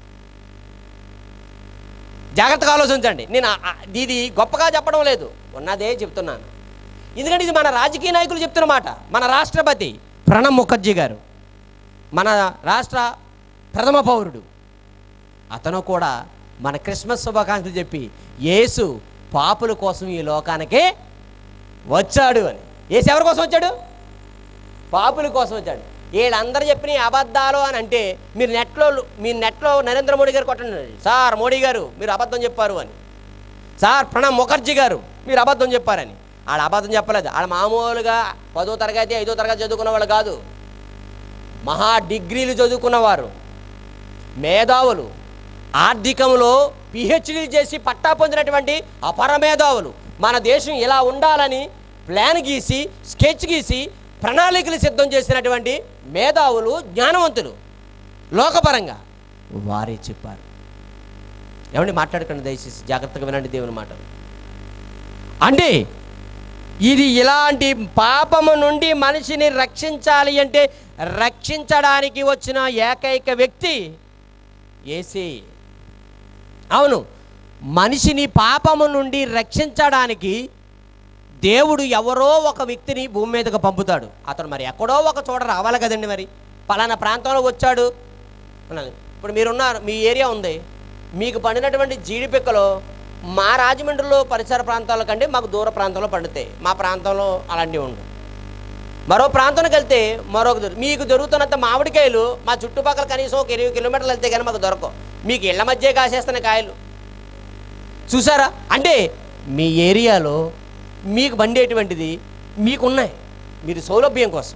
జాగ్రత్తగా ఆలోచించండి నేను ఆ- ఆ- ఇది గొప్పగా చెప్పడం లేదు ఉన్నదే చెప్తున్నాను ఎందుకంటే ఇది మన రాజకీయ నాయకులు చెప్తున్న మాట మన రాష్ట్రపతి ప్రణబ్ ముఖర్జీ గారు మన రాష్ట్ర ప్రథమ పౌరుడు అతను కూడా మన క్రిస్మస్ శుభాకాంక్షలు చెప్పి యేసు పాపుల కోసం ఈ లోకానికి వచ్చాడు అని యేసు ఎవరి కోసం వచ్చాడు పాపుల కోసం వచ్చాడు వీళ్ళందరూ చెప్పిన ఈ అబద్ధాలు అని అంటే మీరు నెట్లో మీరు నెట్లో నరేంద్ర మోడీ గారు కొట్టండి సార్ మోడీ గారు మీరు అబద్ధం చెప్పారు అని సార్ ప్రణబ్ ముఖర్జీ గారు మీరు అబద్ధం చెప్పారని ఆడ అబద్ధం చెప్పలేదు ఆడ మామూలుగా పదో తరగతి ఐదో తరగతి చదువుకున్న వాళ్ళు కాదు మహా డిగ్రీలు చదువుకున్నవారు మేధావులు ఆర్థికంలో పిహెచ్డీ చేసి పట్టా పొందినటువంటి అపర మేధావులు మన దేశం ఇలా ఉండాలని ప్లాన్ గీసి స్కెచ్ గీసి ప్రణాళికలు సిద్ధం చేసినటువంటి మేధావులు జ్ఞానవంతులు లోకపరంగా వారే చెప్పారు ఏమండి మాట్లాడకండి దయచేసి జాగ్రత్తగా వినండి దేవుని మాటలు అంటే ఇది ఇలాంటి పాపము నుండి మనిషిని రక్షించాలి అంటే రక్షించడానికి వచ్చిన ఏకైక వ్యక్తి ఏసే అవును మనిషిని పాపము నుండి రక్షించడానికి దేవుడు ఎవరో ఒక వ్యక్తిని భూమి మీదకు పంపుతాడు అతను మరి ఎక్కడో ఒక చోట రావాలి కదండి మరి పలానా ప్రాంతంలో వచ్చాడు అనాలి. ఇప్పుడు మీరున్నారు మీ ఏరియా ఉంది మీకు పండినటువంటి జీడిపిక్కలు మా రాజమండ్రిలో పరిసర ప్రాంతాల కంటే మాకు దూర ప్రాంతంలో పండుతాయి మా ప్రాంతంలో అలాంటివి ఉండవు మరో ప్రాంతానికి వెళ్తే మరొక దొరు- మీకు దొరుకుతున్నంత మామిడికాయలు మా చుట్టుపక్కల కనీసం ఒక ఇరవై కిలోమీటర్లు వెళ్తే కానీ మాకు దొరకవు మీకు ఇళ్ల మధ్య కాసేస్తున్న కాయలు చూసారా అంటే మీ ఏరియాలో మీకు పండేటువంటిది మీకున్నాయి మీరు సౌలభ్యం కోసం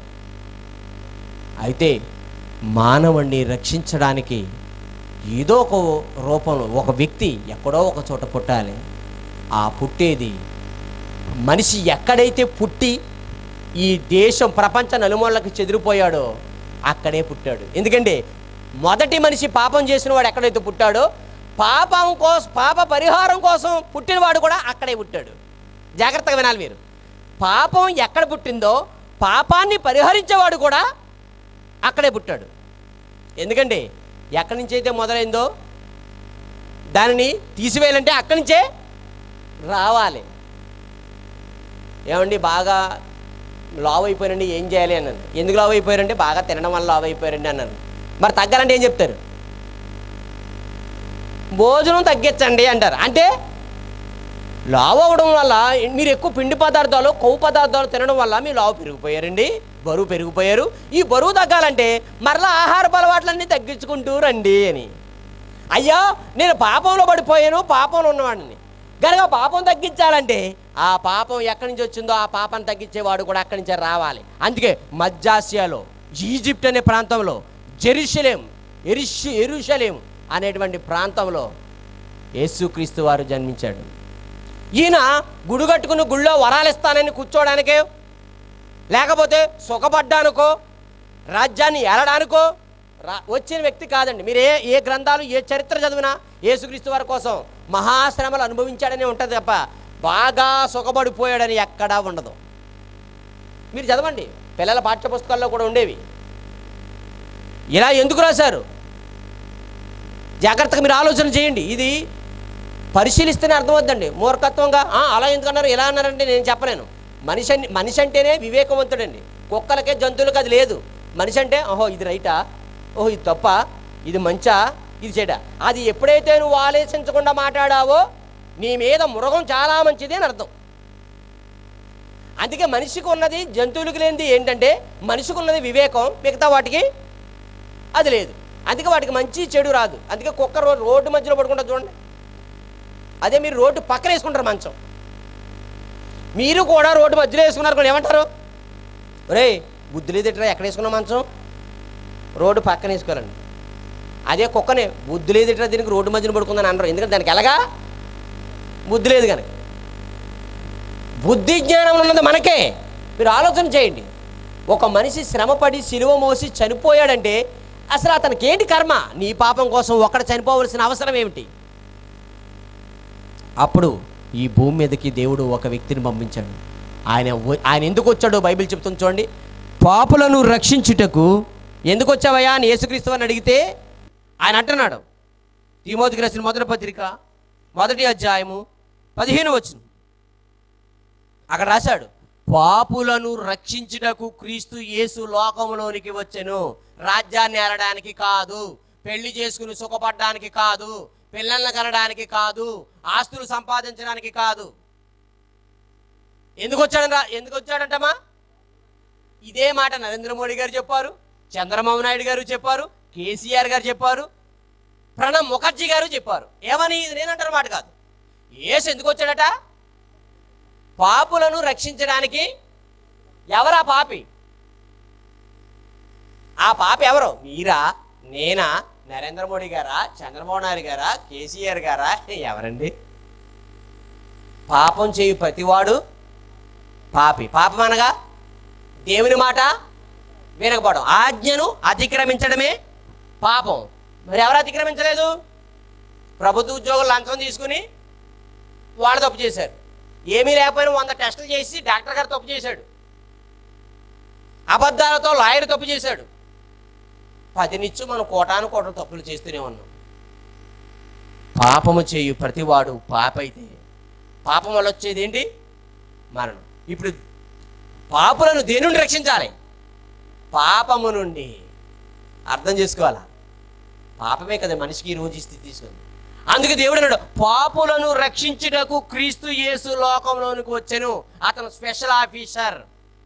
అయితే మానవుణ్ణి రక్షించడానికి ఏదో ఒక రూపంలో ఒక వ్యక్తి ఎక్కడో ఒక చోట పుట్టాలి ఆ పుట్టేది మనిషి ఎక్కడైతే పుట్టి ఈ దేశం ప్రపంచ నలుమూలకి చెదిరిపోయాడో అక్కడే పుట్టాడు ఎందుకంటే మొదటి మనిషి పాపం చేసిన వాడు ఎక్కడైతే పుట్టాడో పాపం కోసం పాప పరిహారం కోసం పుట్టినవాడు కూడా అక్కడే పుట్టాడు జాగ్రత్తగా వినాలి మీరు పాపం ఎక్కడ పుట్టిందో పాపాన్ని పరిహరించేవాడు కూడా అక్కడే పుట్టాడు ఎందుకంటే ఎక్కడి నుంచి అయితే మొదలైందో దానిని తీసివేయాలంటే అక్కడి నుంచే రావాలి ఏమండి బాగా లావ్ అయిపోయారండి ఏం చేయాలి అన్నాను ఎందుకు లావ్ అయిపోయారంటే బాగా తినడం వల్ల లావ్ అయిపోయారండి అన్నాను మరి తగ్గాలంటే ఏం చెప్తారు భోజనం తగ్గించండి అంటారు అంటే లావు అవ్వడం వల్ల మీరు ఎక్కువ పిండి పదార్థాలు కొవ్వు పదార్థాలు తినడం వల్ల మీ లావు పెరిగిపోయారండి బరువు పెరిగిపోయారు ఈ బరువు తగ్గాలంటే మరలా ఆహార అలవాట్లన్నీ తగ్గించుకుంటూ రండి అని అయ్యా నేను పాపంలో పడిపోయాను పాపంలో ఉన్నవాడిని కనుక పాపం తగ్గించాలంటే ఆ పాపం ఎక్కడి నుంచి వచ్చిందో ఆ పాపం తగ్గించేవాడు కూడా అక్కడి నుంచే రావాలి అందుకే మధ్యాసియాలో ఈజిప్ట్ అనే ప్రాంతంలో జెరూషలేం ఎరిష్ ఎరుషలేం అనేటువంటి ప్రాంతంలో యేసుక్రీస్తు వారు జన్మించాడు ఈయన గుడి కట్టుకుని గుళ్ళో వరాలు ఇస్తానని కూర్చోడానికే లేకపోతే సుఖపడ్డానికో రాజ్యాన్ని ఏలడానికో రా వచ్చిన వ్యక్తి కాదండి మీరు ఏ ఏ గ్రంథాలు ఏ చరిత్ర చదివినా యేసుక్రీస్తు వారి కోసం మహాశ్రమలు అనుభవించాడని ఉంటుంది తప్ప బాగా సుఖపడిపోయాడని ఎక్కడా ఉండదు మీరు చదవండి పిల్లల పాఠ్యపుస్తకాల్లో కూడా ఉండేవి ఇలా ఎందుకు రాశారు జాగ్రత్తగా మీరు ఆలోచన చేయండి ఇది పరిశీలిస్తేనే అర్థమవుద్దండి మూర్ఖత్వంగా "ఆ, అలా ఎందుకన్నారు ఇలా అన్నారంటే నేను చెప్పలేను మనిషి అన్- మనిషి అంటేనే వివేకవంతుడండి కుక్కలకే జంతువులకు అది లేదు మనిషి అంటే ఓహో ఇది రైటా ఓహో ఇది తప్ప ఇది మంచా ఇది చెడ అది ఎప్పుడైతే నువ్వు ఆలోచించకుండా మాట్లాడావో నీ మీద మృగం చాలా మంచిది అని అర్థం అందుకే మనిషికి ఉన్నది జంతువులకు లేనిది ఏంటంటే మనిషికి ఉన్నది వివేకం మిగతా వాటికి అది లేదు అందుకే వాటికి మంచి చెడు రాదు అందుకే కుక్క రో రోడ్డు మధ్యలో పడుకుంటా చూడండి అదే మీరు రోడ్డు పక్కన వేసుకుంటారు మంచం మీరు కూడా రోడ్డు మధ్యలో వేసుకున్నారు కూడా ఏమంటారు ఒరే బుద్ధి లేదట్రా ఎక్కడ వేసుకున్నా మంచం రోడ్డు పక్కన వేసుకోవాలండి అదే కుక్కనే బుద్ధి లేదట్రా దీనికి రోడ్డు మధ్యన పడుకుందని అనరు ఎందుకంటే దానికి ఎలాగా బుద్ధి లేదు కనుక బుద్ధి జ్ఞానం ఉన్నది మనకే మీరు ఆలోచన చేయండి ఒక మనిషి శ్రమపడి సిలువ మోసి చనిపోయాడంటే అసలు అతనికి ఏంటి కర్మ నీ పాపం కోసం ఒక్కడ చనిపోవలసిన అవసరం ఏమిటి అప్పుడు ఈ భూమి మీదకి దేవుడు ఒక వ్యక్తిని పంపించాడు ఆయన వ- ఆయన ఎందుకు వచ్చాడో బైబిల్ చెప్తుంది చూడండి పాపులను రక్షించుటకు ఎందుకు వచ్చావయ్యా అని యేసుక్రీస్తు అని అడిగితే ఆయన అంటున్నాడు తిమోతికి రాసిన మొదటి పత్రిక మొదటి అధ్యాయము పదిహేను వచ్చిన అక్కడ రాశాడు పాపులను రక్షించుటకు క్రీస్తు యేసు లోకంలోనికి వచ్చెను రాజ్యాన్ని ఏలడానికి కాదు పెళ్లి చేసుకుని సుఖపడడానికి కాదు పిల్లల్ని కనడానికి కాదు ఆస్తులు సంపాదించడానికి కాదు ఎందుకు వచ్చాడరా ఎందుకు వచ్చాడంటమా ఇదే మాట నరేంద్ర మోడీ గారు చెప్పారు చంద్రబాబు నాయుడు గారు చెప్పారు కేసీఆర్ గారు చెప్పారు ప్రణబ్ ముఖర్జీ గారు చెప్పారు ఏమని ఇది నేనంటారు మాట కాదు ఏసు ఎందుకు వచ్చాడట పాపులను రక్షించడానికి ఎవరా పాపి ఆ పాపి ఎవరు మీరా నేనా నరేంద్ర మోడీ గారా చంద్రబాబు నాయుడు గారా కేసీఆర్ గారా ఎవరండి పాపం చేయు ప్రతివాడు పాపి పాపం అనగా దేవుని మాట వినకపోవడం ఆజ్ఞను అతిక్రమించడమే పాపం మరి ఎవరు అతిక్రమించలేదు ప్రభుత్వ ఉద్యోగులు లంచం తీసుకుని వాళ్ళు తప్పు చేశారు ఏమీ లేకపోయినా వంద టెస్టులు చేసి డాక్టర్ గారు తప్పు చేశాడు అబద్ధాలతో లాయర్ తప్పు చేశాడు పది నిచ్చు మనం కోటాను కోటలు తప్పులు చేస్తూనే ఉన్నాం పాపము చేయు ప్రతివాడు పాప అయితే పాపం వల్ల వచ్చేది ఏంటి మరణం ఇప్పుడు పాపులను దేని నుండి రక్షించాలి పాపము నుండి అర్థం చేసుకోవాలా పాపమే కదా మనిషికి ఈ రోజు ఈ స్థితి తీసుకుంది అందుకే దేవుడు అన్నాడు పాపులను రక్షించుటకు క్రీస్తు యేసు లోకంలోనికి వచ్చెను అతను స్పెషల్ ఆఫీసర్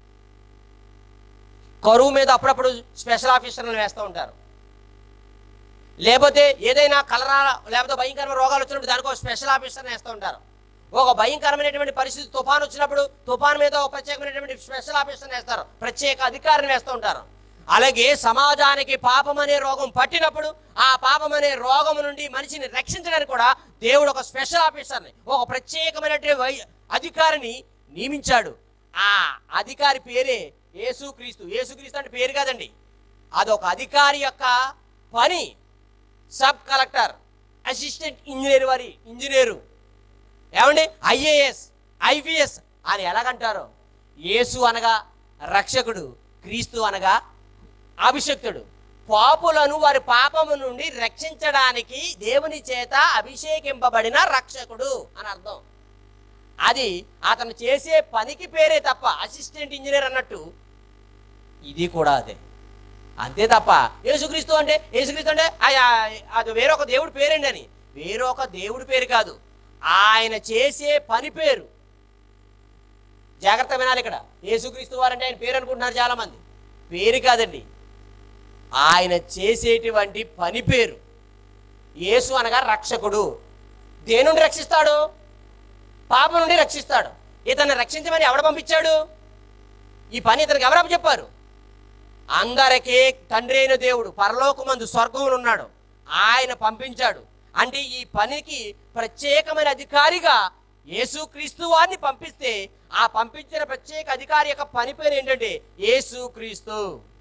కరువు మీద అప్పుడప్పుడు స్పెషల్ ఆఫీసర్లను వేస్తూ ఉంటారు లేకపోతే ఏదైనా కలరా లేకపోతే భయంకరమైన రోగాలు వచ్చినప్పుడు దానికి ఒక స్పెషల్ ఆఫీసర్ని వేస్తూ ఉంటారు ఒక భయంకరమైనటువంటి పరిస్థితి తుఫాన్ వచ్చినప్పుడు తుఫాన్ మీద ఒక ప్రత్యేకమైనటువంటి స్పెషల్ ఆఫీసర్ని వేస్తారు ప్రత్యేక అధికారిని వేస్తూ ఉంటారు అలాగే సమాజానికి పాపం అనే రోగం పట్టినప్పుడు ఆ పాపం అనే రోగం నుండి మనిషిని రక్షించడానికి కూడా దేవుడు ఒక స్పెషల్ ఆఫీసర్ని ఒక ప్రత్యేకమైనటువంటి వై అధికారిని నియమించాడు ఆ అధికారి పేరే యేసుక్రీస్తు యేసుక్రీస్తు అంటే పేరు కాదండి అదొక అధికారి యొక్క పని సబ్ కలెక్టర్ అసిస్టెంట్ ఇంజనీర్ వారి ఇంజనీరు ఏమండి ఐఏఎస్ ఐపీఎస్ అని ఎలాగంటారు యేసు అనగా రక్షకుడు క్రీస్తు అనగా అభిషక్తుడు పాపులను వారి పాపము నుండి రక్షించడానికి దేవుని చేత అభిషేకింపబడిన రక్షకుడు అని అర్థం అది అతను చేసే పనికి పేరే తప్ప అసిస్టెంట్ ఇంజనీర్ అన్నట్టు ఇది కూడా అదే అంతే తప్ప యేసుక్రీస్తు అంటే యేసుక్రీస్తు అంటే ఆ- ఆ- అది వేరొక దేవుడి పేరండి అని వేరొక దేవుడి పేరు కాదు ఆయన చేసే పని పేరు జాగ్రత్త వినాలి ఇక్కడ యేసుక్రీస్తు వారంటే ఆయన పేరు అనుకుంటున్నారు చాలా మంది పేరు కాదండి ఆయన చేసేటువంటి పని పేరు యేసు అనగా రక్షకుడు దేని నుండి రక్షిస్తాడు పాపం నుండి రక్షిస్తాడు ఇతన్ని రక్షించమని ఎవడ పంపించాడు ఈ పని ఇతనికి ఎవరు చెప్పారు అందరికీ తండ్రి అయిన దేవుడు పరలోకమందు స్వర్గంలో ఉన్నాడు ఆయన పంపించాడు అంటే ఈ పనికి ప్రత్యేకమైన అధికారిగా యేసుక్రీస్తు వారిని పంపిస్తే ఆ పంపించిన ప్రత్యేక అధికారి యొక్క పని పేరు ఏంటంటే యేసుక్రీస్తు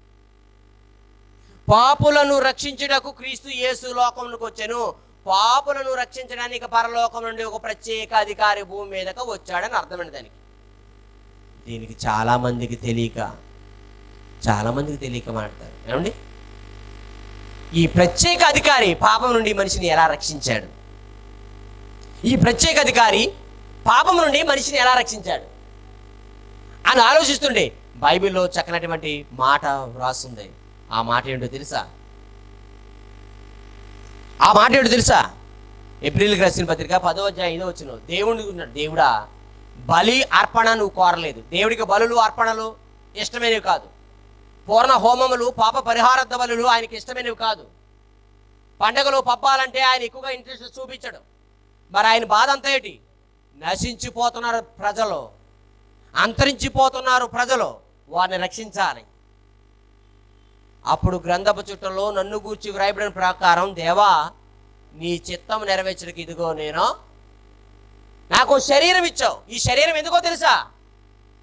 పాపులను రక్షించుటకు క్రీస్తు యేసు లోకంలోకి వచ్చాను పాపులను రక్షించడానికి పరలోకం నుండి ఒక ప్రత్యేక అధికారి భూమి మీదకి వచ్చాడని అర్థమైంది దానికి దీనికి చాలా మందికి తెలియక చాలా మందికి తెలియక మాట్లాడతారు ఏమండి ఈ ప్రత్యేక అధికారి పాపం నుండి మనిషిని ఎలా రక్షించాడు ఈ ప్రత్యేక అధికారి పాపం నుండి మనిషిని ఎలా రక్షించాడు అని ఆలోచిస్తుండే బైబిల్లో చక్కనటువంటి మాట వ్రాస్తుంది ఆ మాట ఏంటో తెలుసా ఆ మాట ఏంటో తెలుసా ఏప్రిల్కి రాసిన పత్రిక పదో అధ్యాయం ఐదో వచ్చిన దేవుడు ఉన్నాడు దేవుడా బలి అర్పణ నువ్వు కోరలేదు దేవుడికి బలులు అర్పణలు ఇష్టమైనవి కాదు పూర్ణ హోమములు పాప పరిహారద్ద బలులు ఆయనకి ఇష్టమైనవి కాదు పండగలు పబ్బాలంటే ఆయన ఎక్కువగా ఇంట్రెస్ట్ చూపించడు మరి ఆయన బాధ అంతా ఏంటి నశించిపోతున్నారు ప్రజలు అంతరించిపోతున్నారు ప్రజలు వారిని రక్షించాలి అప్పుడు గ్రంథపు చుట్టలో నన్ను గూర్చి వ్రాయబడిన ప్రకారం దేవా నీ చిత్తం నెరవేర్చడానికి ఇదిగో నేను నాకు శరీరం ఇచ్చావు ఈ శరీరం ఎందుకో తెలుసా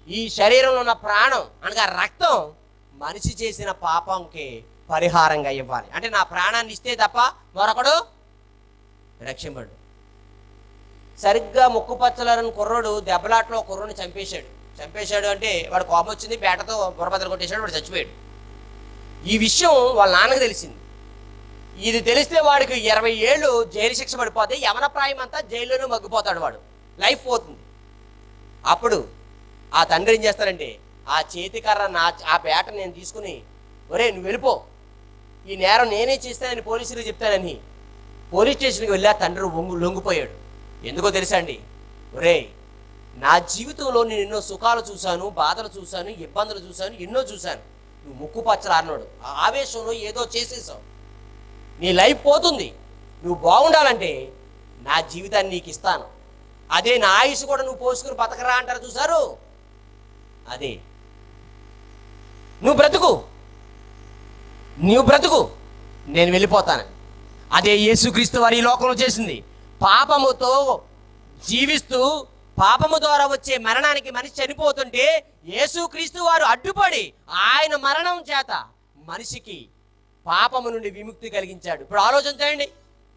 ఈ శరీరంలో ఉన్న ప్రాణం అనగా రక్తం మనిషి చేసిన పాపంకి పరిహారంగా ఇవ్వాలి అంటే నా ప్రాణాన్ని ఇస్తే తప్ప మరొకడు రక్షింపడు సరిగ్గా ముక్కు పచ్చలారని కుర్రోడు దెబ్బలాట్లో కుర్రోని చంపేశాడు చంపేశాడు అంటే వాడు కోపం వచ్చింది బేటతో బుర్రబద్దలు కొట్టేశాడు వాడు చచ్చిపోయాడు ఈ విషయం వాళ్ళ నాన్నకు తెలిసింది ఇది తెలిస్తే వాడికి ఇరవై ఏళ్ళు జైలు శిక్ష పడిపోతే యవన ప్రాయం అంతా జైల్లోనే మగ్గిపోతాడు వాడు లైఫ్ పోతుంది అప్పుడు ఆ తండ్రి ఏం చేస్తారంటే ఆ చేతికర్ర నా ఆ పేట నేను తీసుకుని ఒరే నువ్వు వెళ్ళిపో ఈ నేరం నేనే చేస్తానని పోలీసులకు చెప్తానని పోలీస్ స్టేషన్కి వెళ్ళి ఆ తండ్రి వంగు లొంగిపోయాడు ఎందుకో తెలుసా అండి ఒరే నా జీవితంలో నేను ఎన్నో సుఖాలు చూశాను బాధలు చూశాను ఇబ్బందులు చూశాను ఎన్నో చూశాను నువ్వు ముక్కు పచ్చలాడినాడు ఆ ఆవేశంలో ఏదో చేసేసావు నీ లైఫ్ పోతుంది నువ్వు బాగుండాలంటే నా జీవితాన్ని నీకు ఇస్తాను అదే నా ఆయుష్ కూడా నువ్వు పోసుకుని బతకరా అంటారు చూసారు అదే నువ్వు బ్రతుకు నువ్వు బ్రతుకు నేను వెళ్ళిపోతాను అదే యేసుక్రీస్తు వారి ఈ లోకంలో చేసింది పాపముతో జీవిస్తూ పాపము ద్వారా వచ్చే మరణానికి మనిషి చనిపోతుంటే యేసుక్రీస్తు వారు అడ్డుపడి ఆయన మరణం చేత మనిషికి పాపము నుండి విముక్తి కలిగించాడు ఇప్పుడు ఆలోచించండి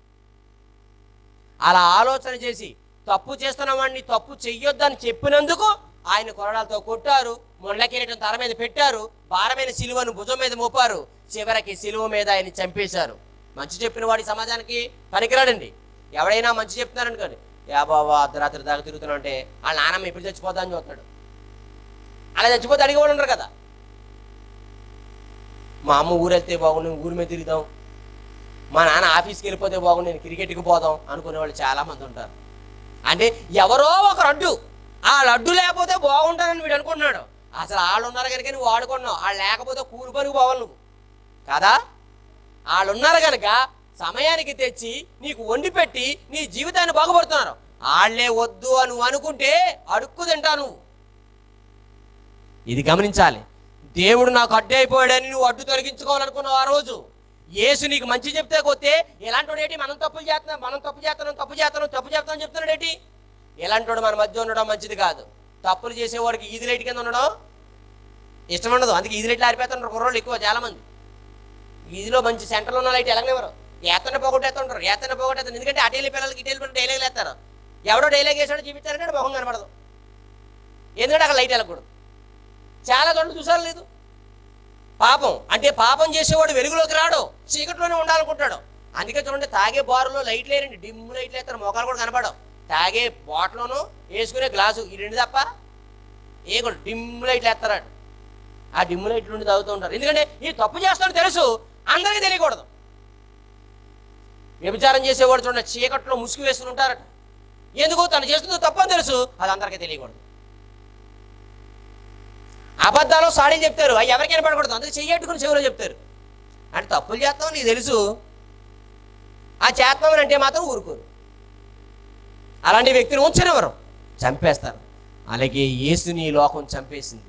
అలా ఆలోచన చేసి తప్పు చేస్తున్న వాడిని తప్పు చెయ్యొద్దని చెప్పినందుకు ఆయన కొరడాలతో కొట్టారు మొండ్ల కిరీటం తల మీద పెట్టారు భారమైన సిలువను భుజం మీద మోపారు చివరికి సిలువ మీద ఆయన చంపేశారు మంచి చెప్పిన వాడి సమాజానికి పనికిరాడండి ఎవడైనా మంచి చెప్తున్నారనుకోండి యా బాబా అర్ధరాత్రి దాకా తిరుగుతున్నా అంటే వాళ్ళ నాన్నమ్మ ఎప్పుడు చచ్చిపోతా అని చూస్తాడు అలా చచ్చిపోతే అడిగేవాడు ఉండరు కదా మా అమ్మ ఊరు వెళ్తే బాగుండు ఊరి మీద తిరుగుతాం మా నాన్న ఆఫీస్కి వెళ్ళిపోతే బాగుండు నేను క్రికెట్కి పోదాం అనుకునే వాళ్ళు చాలా మంది ఉంటారు అంటే ఎవరో ఒకరు అడ్డు వాళ్ళు అడ్డు లేకపోతే బాగుంటానని వీడు అనుకుంటున్నాడు అసలు వాళ్ళు ఉన్నారు కనుక నువ్వు వాడుకున్నావు వాళ్ళు లేకపోతే కూలి పనికి పోవాలి నువ్వు కదా వాళ్ళు ఉన్నారు కనుక సమయానికి తెచ్చి నీకు వండి పెట్టి నీ జీవితాన్ని బాగుపడుతున్నారు వాళ్ళే వద్దు అని నువ్వు అనుకుంటే అడుక్కు తింటా నువ్వు ఇది గమనించాలి దేవుడు నాకు అడ్డు అయిపోయాడని నువ్వు అడ్డు తొలగించుకోవాలనుకున్నావు ఆ రోజు యేసు నీకు మంచి చెప్తే కొత్తే ఇలాంటి ఏంటి మనం తప్పులు చేస్తున్నాం మనం తప్పు చేస్తున్నాం తప్పు చేస్తున్నాం తప్పు చేస్తున్నాం చెప్తున్నాడు ఏంటి ఇలాంటి మన మధ్య ఉండడం మంచిది కాదు తప్పులు చేసేవాడికి ఈది లైట్ కింద ఉండడం ఇష్టం ఉండదు అందుకే ఈది లైట్లు ఆరిపోతున్నారు కుర్రోళ్ళు ఎక్కువ చాలా మంది ఈదిలో మంచి సెంటర్లో ఉన్న లైట్ ఎలాగనివ్వరు ఏతన్న పోగొట్టేస్తుంటారు ఏతన్న పోగొట్టేస్తారు ఎందుకంటే అటేళ్ళి పిల్లలకి ఇటేళ్ళి పిల్లలు డైలాగ్ వేస్తారు ఎవడో డైలాగ్ వేసాడో చూపించారంటే మొహం కనపడదు ఎందుకంటే అక్కడ లైట్ వెళ్ళకూడదు చాలా చోట్ల చూసారు లేదు పాపం అంటే పాపం చేసేవాడు వెలుగులోకి రాడు చీకట్లోనే ఉండాలనుకుంటాడు అందుకే చూడండి తాగే బారులో లైట్ లేరండి డిమ్ లైట్లు వేస్తారు మొఖాలు కూడా కనపడవు తాగే బాటిల్లోను వేసుకునే గ్లాసు ఈ రెండు తప్ప ఏ కూడా డిమ్ లైట్లు వేస్తారాడు ఆ డిమ్ లైట్ నుండి తాగుతూ ఉంటారు ఎందుకంటే ఈ తప్పు చేస్తాడు తెలుసు అందరికీ తెలియకూడదు వ్యభిచారం చేసేవాడు చూడండి చీకట్లో ముసుగు వేసుకుని ఉంటారట ఎందుకు తను చేస్తుంది తప్పు అని తెలుసు అది అందరికీ తెలియకూడదు అబద్ధాలు సాడీలు చెప్తారు అవి ఎవరికి వినపడకూడదు అందుకే చెయ్యట్టుకుని చెవిలో చెప్తారు అంటే తప్పులు చేస్తామని నీకు తెలుసు ఆ చేస్తామని అంటే మాత్రం ఊరుకోరు అలాంటి వ్యక్తిని ఉంచనివ్వరు చంపేస్తారు అలాగే యేసుని ఈ లోకం చంపేసింది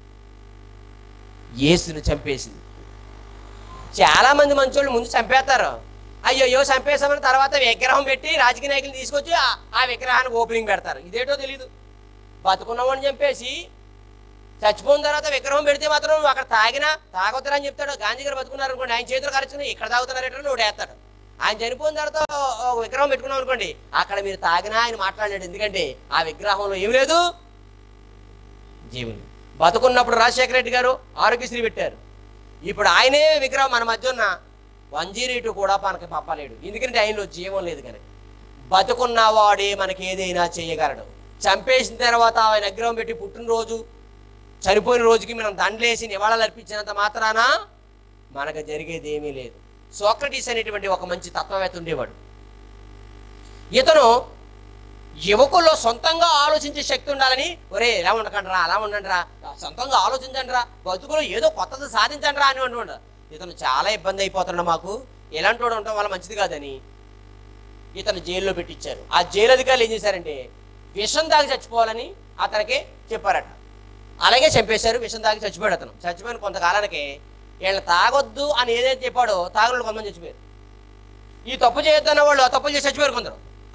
యేసుని చంపేసింది చాలా మంది మంచోళ్ళు ముందు చంపేస్తారు అయ్యో చంపేసామని తర్వాత విగ్రహం పెట్టి రాజకీయ నాయకులు తీసుకొచ్చి ఆ- ఆ విగ్రహానికి ఓపెనింగ్ పెడతారు ఇదేటో తెలియదు బతుకున్నవాడిని చంపేసి చచ్చిపోయిన తర్వాత విగ్రహం పెడితే మాత్రం నువ్వు అక్కడ తాగినా తాగొద్దురా అని చెప్తాడు గాంధీ గారు బతుకున్నారు అనుకోండి ఆయన చేతులు ఖర్చుకుని ఇక్కడ తాగుతున్నారేటో నువ్వు వేస్తాడు ఆయన చనిపోయిన తర్వాత ఓ విగ్రహం పెట్టుకున్నాం అనుకోండి అక్కడ మీరు తాగినా ఆయన మాట్లాడాడు ఎందుకంటే ఆ విగ్రహంలో ఏం లేదు జీవులు బతుకున్నప్పుడు రాజశేఖర రెడ్డి గారు ఆరోగ్యశ్రీ పెట్టారు ఇప్పుడు ఆయనే విగ్రహం మన మధ్య ఉన్న వన్ జీరో కూడా మనకి పంపలేడు ఎందుకంటే ఆయనలో జీవం లేదు కనుక బతుకున్నవాడే మనకి ఏదైనా చేయగలడు చంపేసిన తర్వాత ఆయన విగ్రహం పెట్టి పుట్టినరోజు చనిపోయిన రోజుకి మనం దండలేసి నివాళులు అర్పించినంత మాత్రాన మనకు జరిగేది ఏమీ లేదు సోక్రటీస్ అనేటువంటి ఒక మంచి తత్వవేత్త ఉండేవాడు ఇతను యువకుల్లో సొంతంగా ఆలోచించే శక్తి ఉండాలని ఒరే ఎలా ఉండకండి రా అలా ఉండండి రా సొంతంగా ఆలోచించండి రా బతుకులో ఏదో కొత్తది సాధించండి రా అని అంటుండ ఇతను చాలా ఇబ్బంది అయిపోతున్నాడు మాకు ఎలాంటి వాడు ఉండటం వల్ల మంచిది కాదని ఇతను జైల్లో పెట్టించారు ఆ జైలు అధికారులు ఏం చేశారంటే విషం తాగి చచ్చిపోవాలని అతనికి చెప్పారట అలాగే చంపేశారు విషం తాగి చచ్చిపోయాడు అతను చచ్చిపోయిన కొంతకాలానికి వీళ్ళని తాగొద్దు అని ఏదైతే చెప్పాడో తాగులు కొంతమంది చచ్చిపోయారు ఈ తప్పు చేయొద్దన్న వాళ్ళు ఆ తప్పులు చేసి చచ్చిపోయారు కొందరు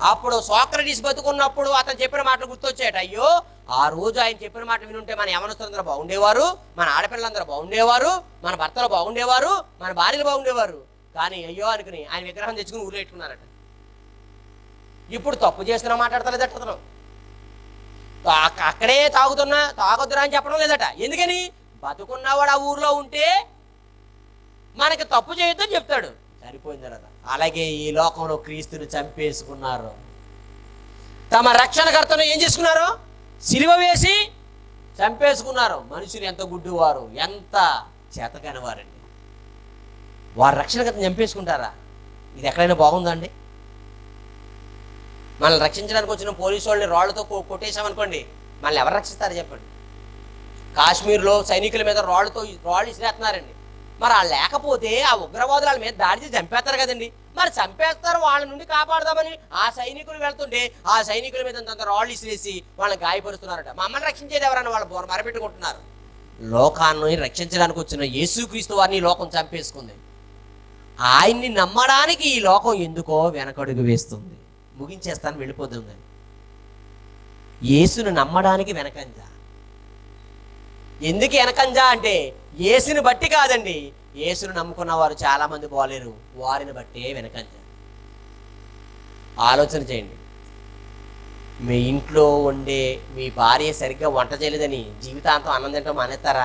అప్పుడు సోక్రటీస్ బతుకున్నప్పుడు అతను చెప్పిన మాటలు గుర్తొచ్చాయట అయ్యో ఆ రోజు ఆయన చెప్పిన మాట వినుంటే మన యవనస్తులందరూ బాగుండేవారు మన ఆడపిల్లలందరూ బాగుండేవారు మన భర్తలు బాగుండేవారు మన భార్యలు బాగుండేవారు కానీ అయ్యో అనుకుని ఆయన విగ్రహం తెచ్చుకుని ఊళ్ళో పెట్టుకున్నారట ఇప్పుడు తప్పు చేస్తున్నా మాట్లాడతలేదట అతను తా- అక్కడే తాగుతున్నా తాగొద్దురా అని చెప్పడం లేదట ఎందుకని బతుకున్నవాడు ఆ ఊర్లో ఉంటే మనకి తప్పు చేయొద్దని చెప్తాడు సరిపోయింది కదా అలాగే ఈ లోకంలో క్రీస్తుని చంపేసుకున్నారు తమ రక్షణకర్తను ఏం చేసుకున్నారు సిలువ వేసి చంపేసుకున్నారు మనుషులు ఎంత గుడ్డివారు ఎంత చేతకాని వారండి వారు రక్షణకర్తను చంపేసుకుంటారా ఇది ఎక్కడైనా బాగుందండి మనల్ని రక్షించడానికి వచ్చిన పోలీసు వాళ్ళని రాళ్లతో కొ- కొట్టేశామనుకోండి మనల్ని ఎవరు రక్షిస్తారు చెప్పండి కాశ్మీర్లో సైనికుల మీద రాళ్ళతో రాళ్ళు ఇసిరేస్తున్నారండి మరి ఆ లేకపోతే ఆ ఉగ్రవాదుల వాళ్ళ మీద దాడి చేసి చంపేస్తారు కదండి మరి చంపేస్తారు వాళ్ళ నుండి కాపాడదామని ఆ సైనికులు వెళ్తుంటే ఆ సైనికుల మీద అంత రాళ్ళు ఇసిరేసి వాళ్ళని గాయపరుస్తున్నారట మమ్మల్ని రక్షించేది ఎవరన్నా వాళ్ళు బోర మరపెట్టుకుంటున్నారు లోకాన్ని రక్షించడానికి వచ్చిన యేసుక్రీస్తు వారిని ఈ లోకం చంపేసుకుంది ఆయన్ని నమ్మడానికి ఈ లోకం ఎందుకో వెనకడుగు వేస్తుంది ముగించేస్తాను వెళ్ళిపోతుంది కానీ యేసును నమ్మడానికి వెనకంజ ఎందుకు వెనకంజా అంటే యేసుని బట్టి కాదండి యేసును నమ్ముకున్న వారు చాలా మంది పోలేరు వారిని బట్టే వెనకంజ ఆలోచన చేయండి మీ ఇంట్లో ఉండే మీ భార్య సరిగ్గా వంట చేయలేదని జీవితాంతం అన్నం తింటాం మానేస్తారా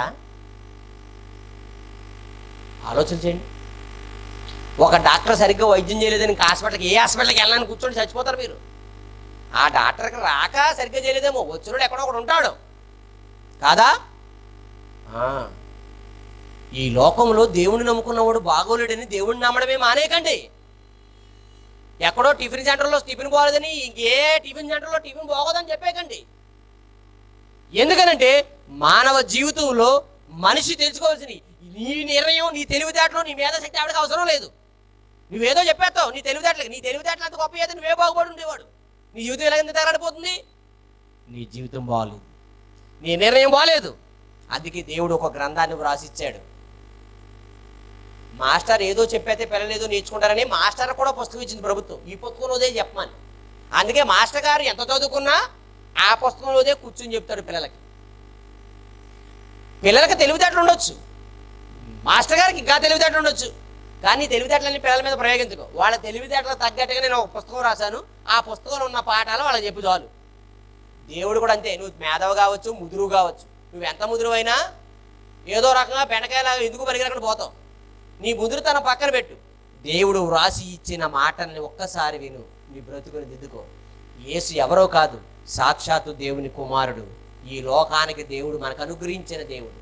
ఆలోచన చేయండి ఒక డాక్టర్ సరిగ్గా వైద్యం చేయలేదని ఇంకా హాస్పిటల్కి ఏ హాస్పిటల్కి వెళ్ళాలని కూర్చొని చచ్చిపోతారు మీరు ఆ డాక్టర్కి రాక సరిగ్గా చేయలేదేమో వచ్చినోడు ఎక్కడో ఒకడు ఉంటాడు కాదా ఆ. ఈ లోకంలో దేవుణ్ణి నమ్ముకున్నవాడు బాగోలేడని దేవుణ్ణి నమ్మడమే మానేయకండి ఎక్కడో టిఫిన్ సెంటర్లో టిఫిన్ బాగోలేదని ఇంకే టిఫిన్ సెంటర్లో టిఫిన్ బాగోదని చెప్పేకండి ఎందుకనంటే మానవ జీవితంలో మనిషి తెలుసుకోవాల్సిన నీ నిర్ణయం నీ తెలివితేటలో నీ మేధాశక్తి ఆవిడకి అవసరం లేదు నువ్వేదో చెప్పేస్తావు నీ తెలివితేటలకి నీ తెలివితేటలు అంత గొప్ప అయితే నువ్వే బాగుపడి ఉండేవాడు నీ జీవితం ఎలాగ తగలడిపోతుంది నీ జీవితం బాగాలేదు నీ నిర్ణయం బాగాలేదు అందుకే దేవుడు ఒక గ్రంథాన్ని వ్రాసిచ్చాడు మాస్టర్ ఏదో చెప్పైతే పిల్లలు ఏదో నేర్చుకుంటారని మాస్టర్ కూడా పుస్తకం ఇచ్చింది ప్రభుత్వం ఈ పుస్తకంలోదే చెప్పమని అందుకే మాస్టర్ గారు ఎంత చదువుకున్నా ఆ పుస్తకంలోదే కూర్చుని చెప్తాడు పిల్లలకి పిల్లలకి తెలివితేటలు ఉండొచ్చు మాస్టర్ గారికి ఇంకా తెలివితేటలు ఉండొచ్చు కానీ తెలివితేటలన్నీ పిల్లల మీద ప్రయోగించుకో వాళ్ళ తెలివితేటలకు తగ్గట్టుగా నేను ఒక పుస్తకం రాశాను ఆ పుస్తకంలో ఉన్న పాఠాలు వాళ్ళకి చెప్పు చాలు దేవుడు కూడా అంతే నువ్వు మేధవ కావచ్చు ముదురు కావచ్చు నువ్వు ఎంత ముదురు అయినా ఏదో రకంగా బెండకాయలాగా ఎందుకు పరిగెరకుండా పోతావు నీ ముదురుతనం పక్కన పెట్టు దేవుడు వ్రాసి ఇచ్చిన మాటల్ని ఒక్కసారి విను నీ బ్రతుకుని దిద్దుకో యేసు ఎవరో కాదు సాక్షాత్తు దేవుని కుమారుడు ఈ లోకానికి దేవుడు మనకు అనుగ్రహించిన దేవుడు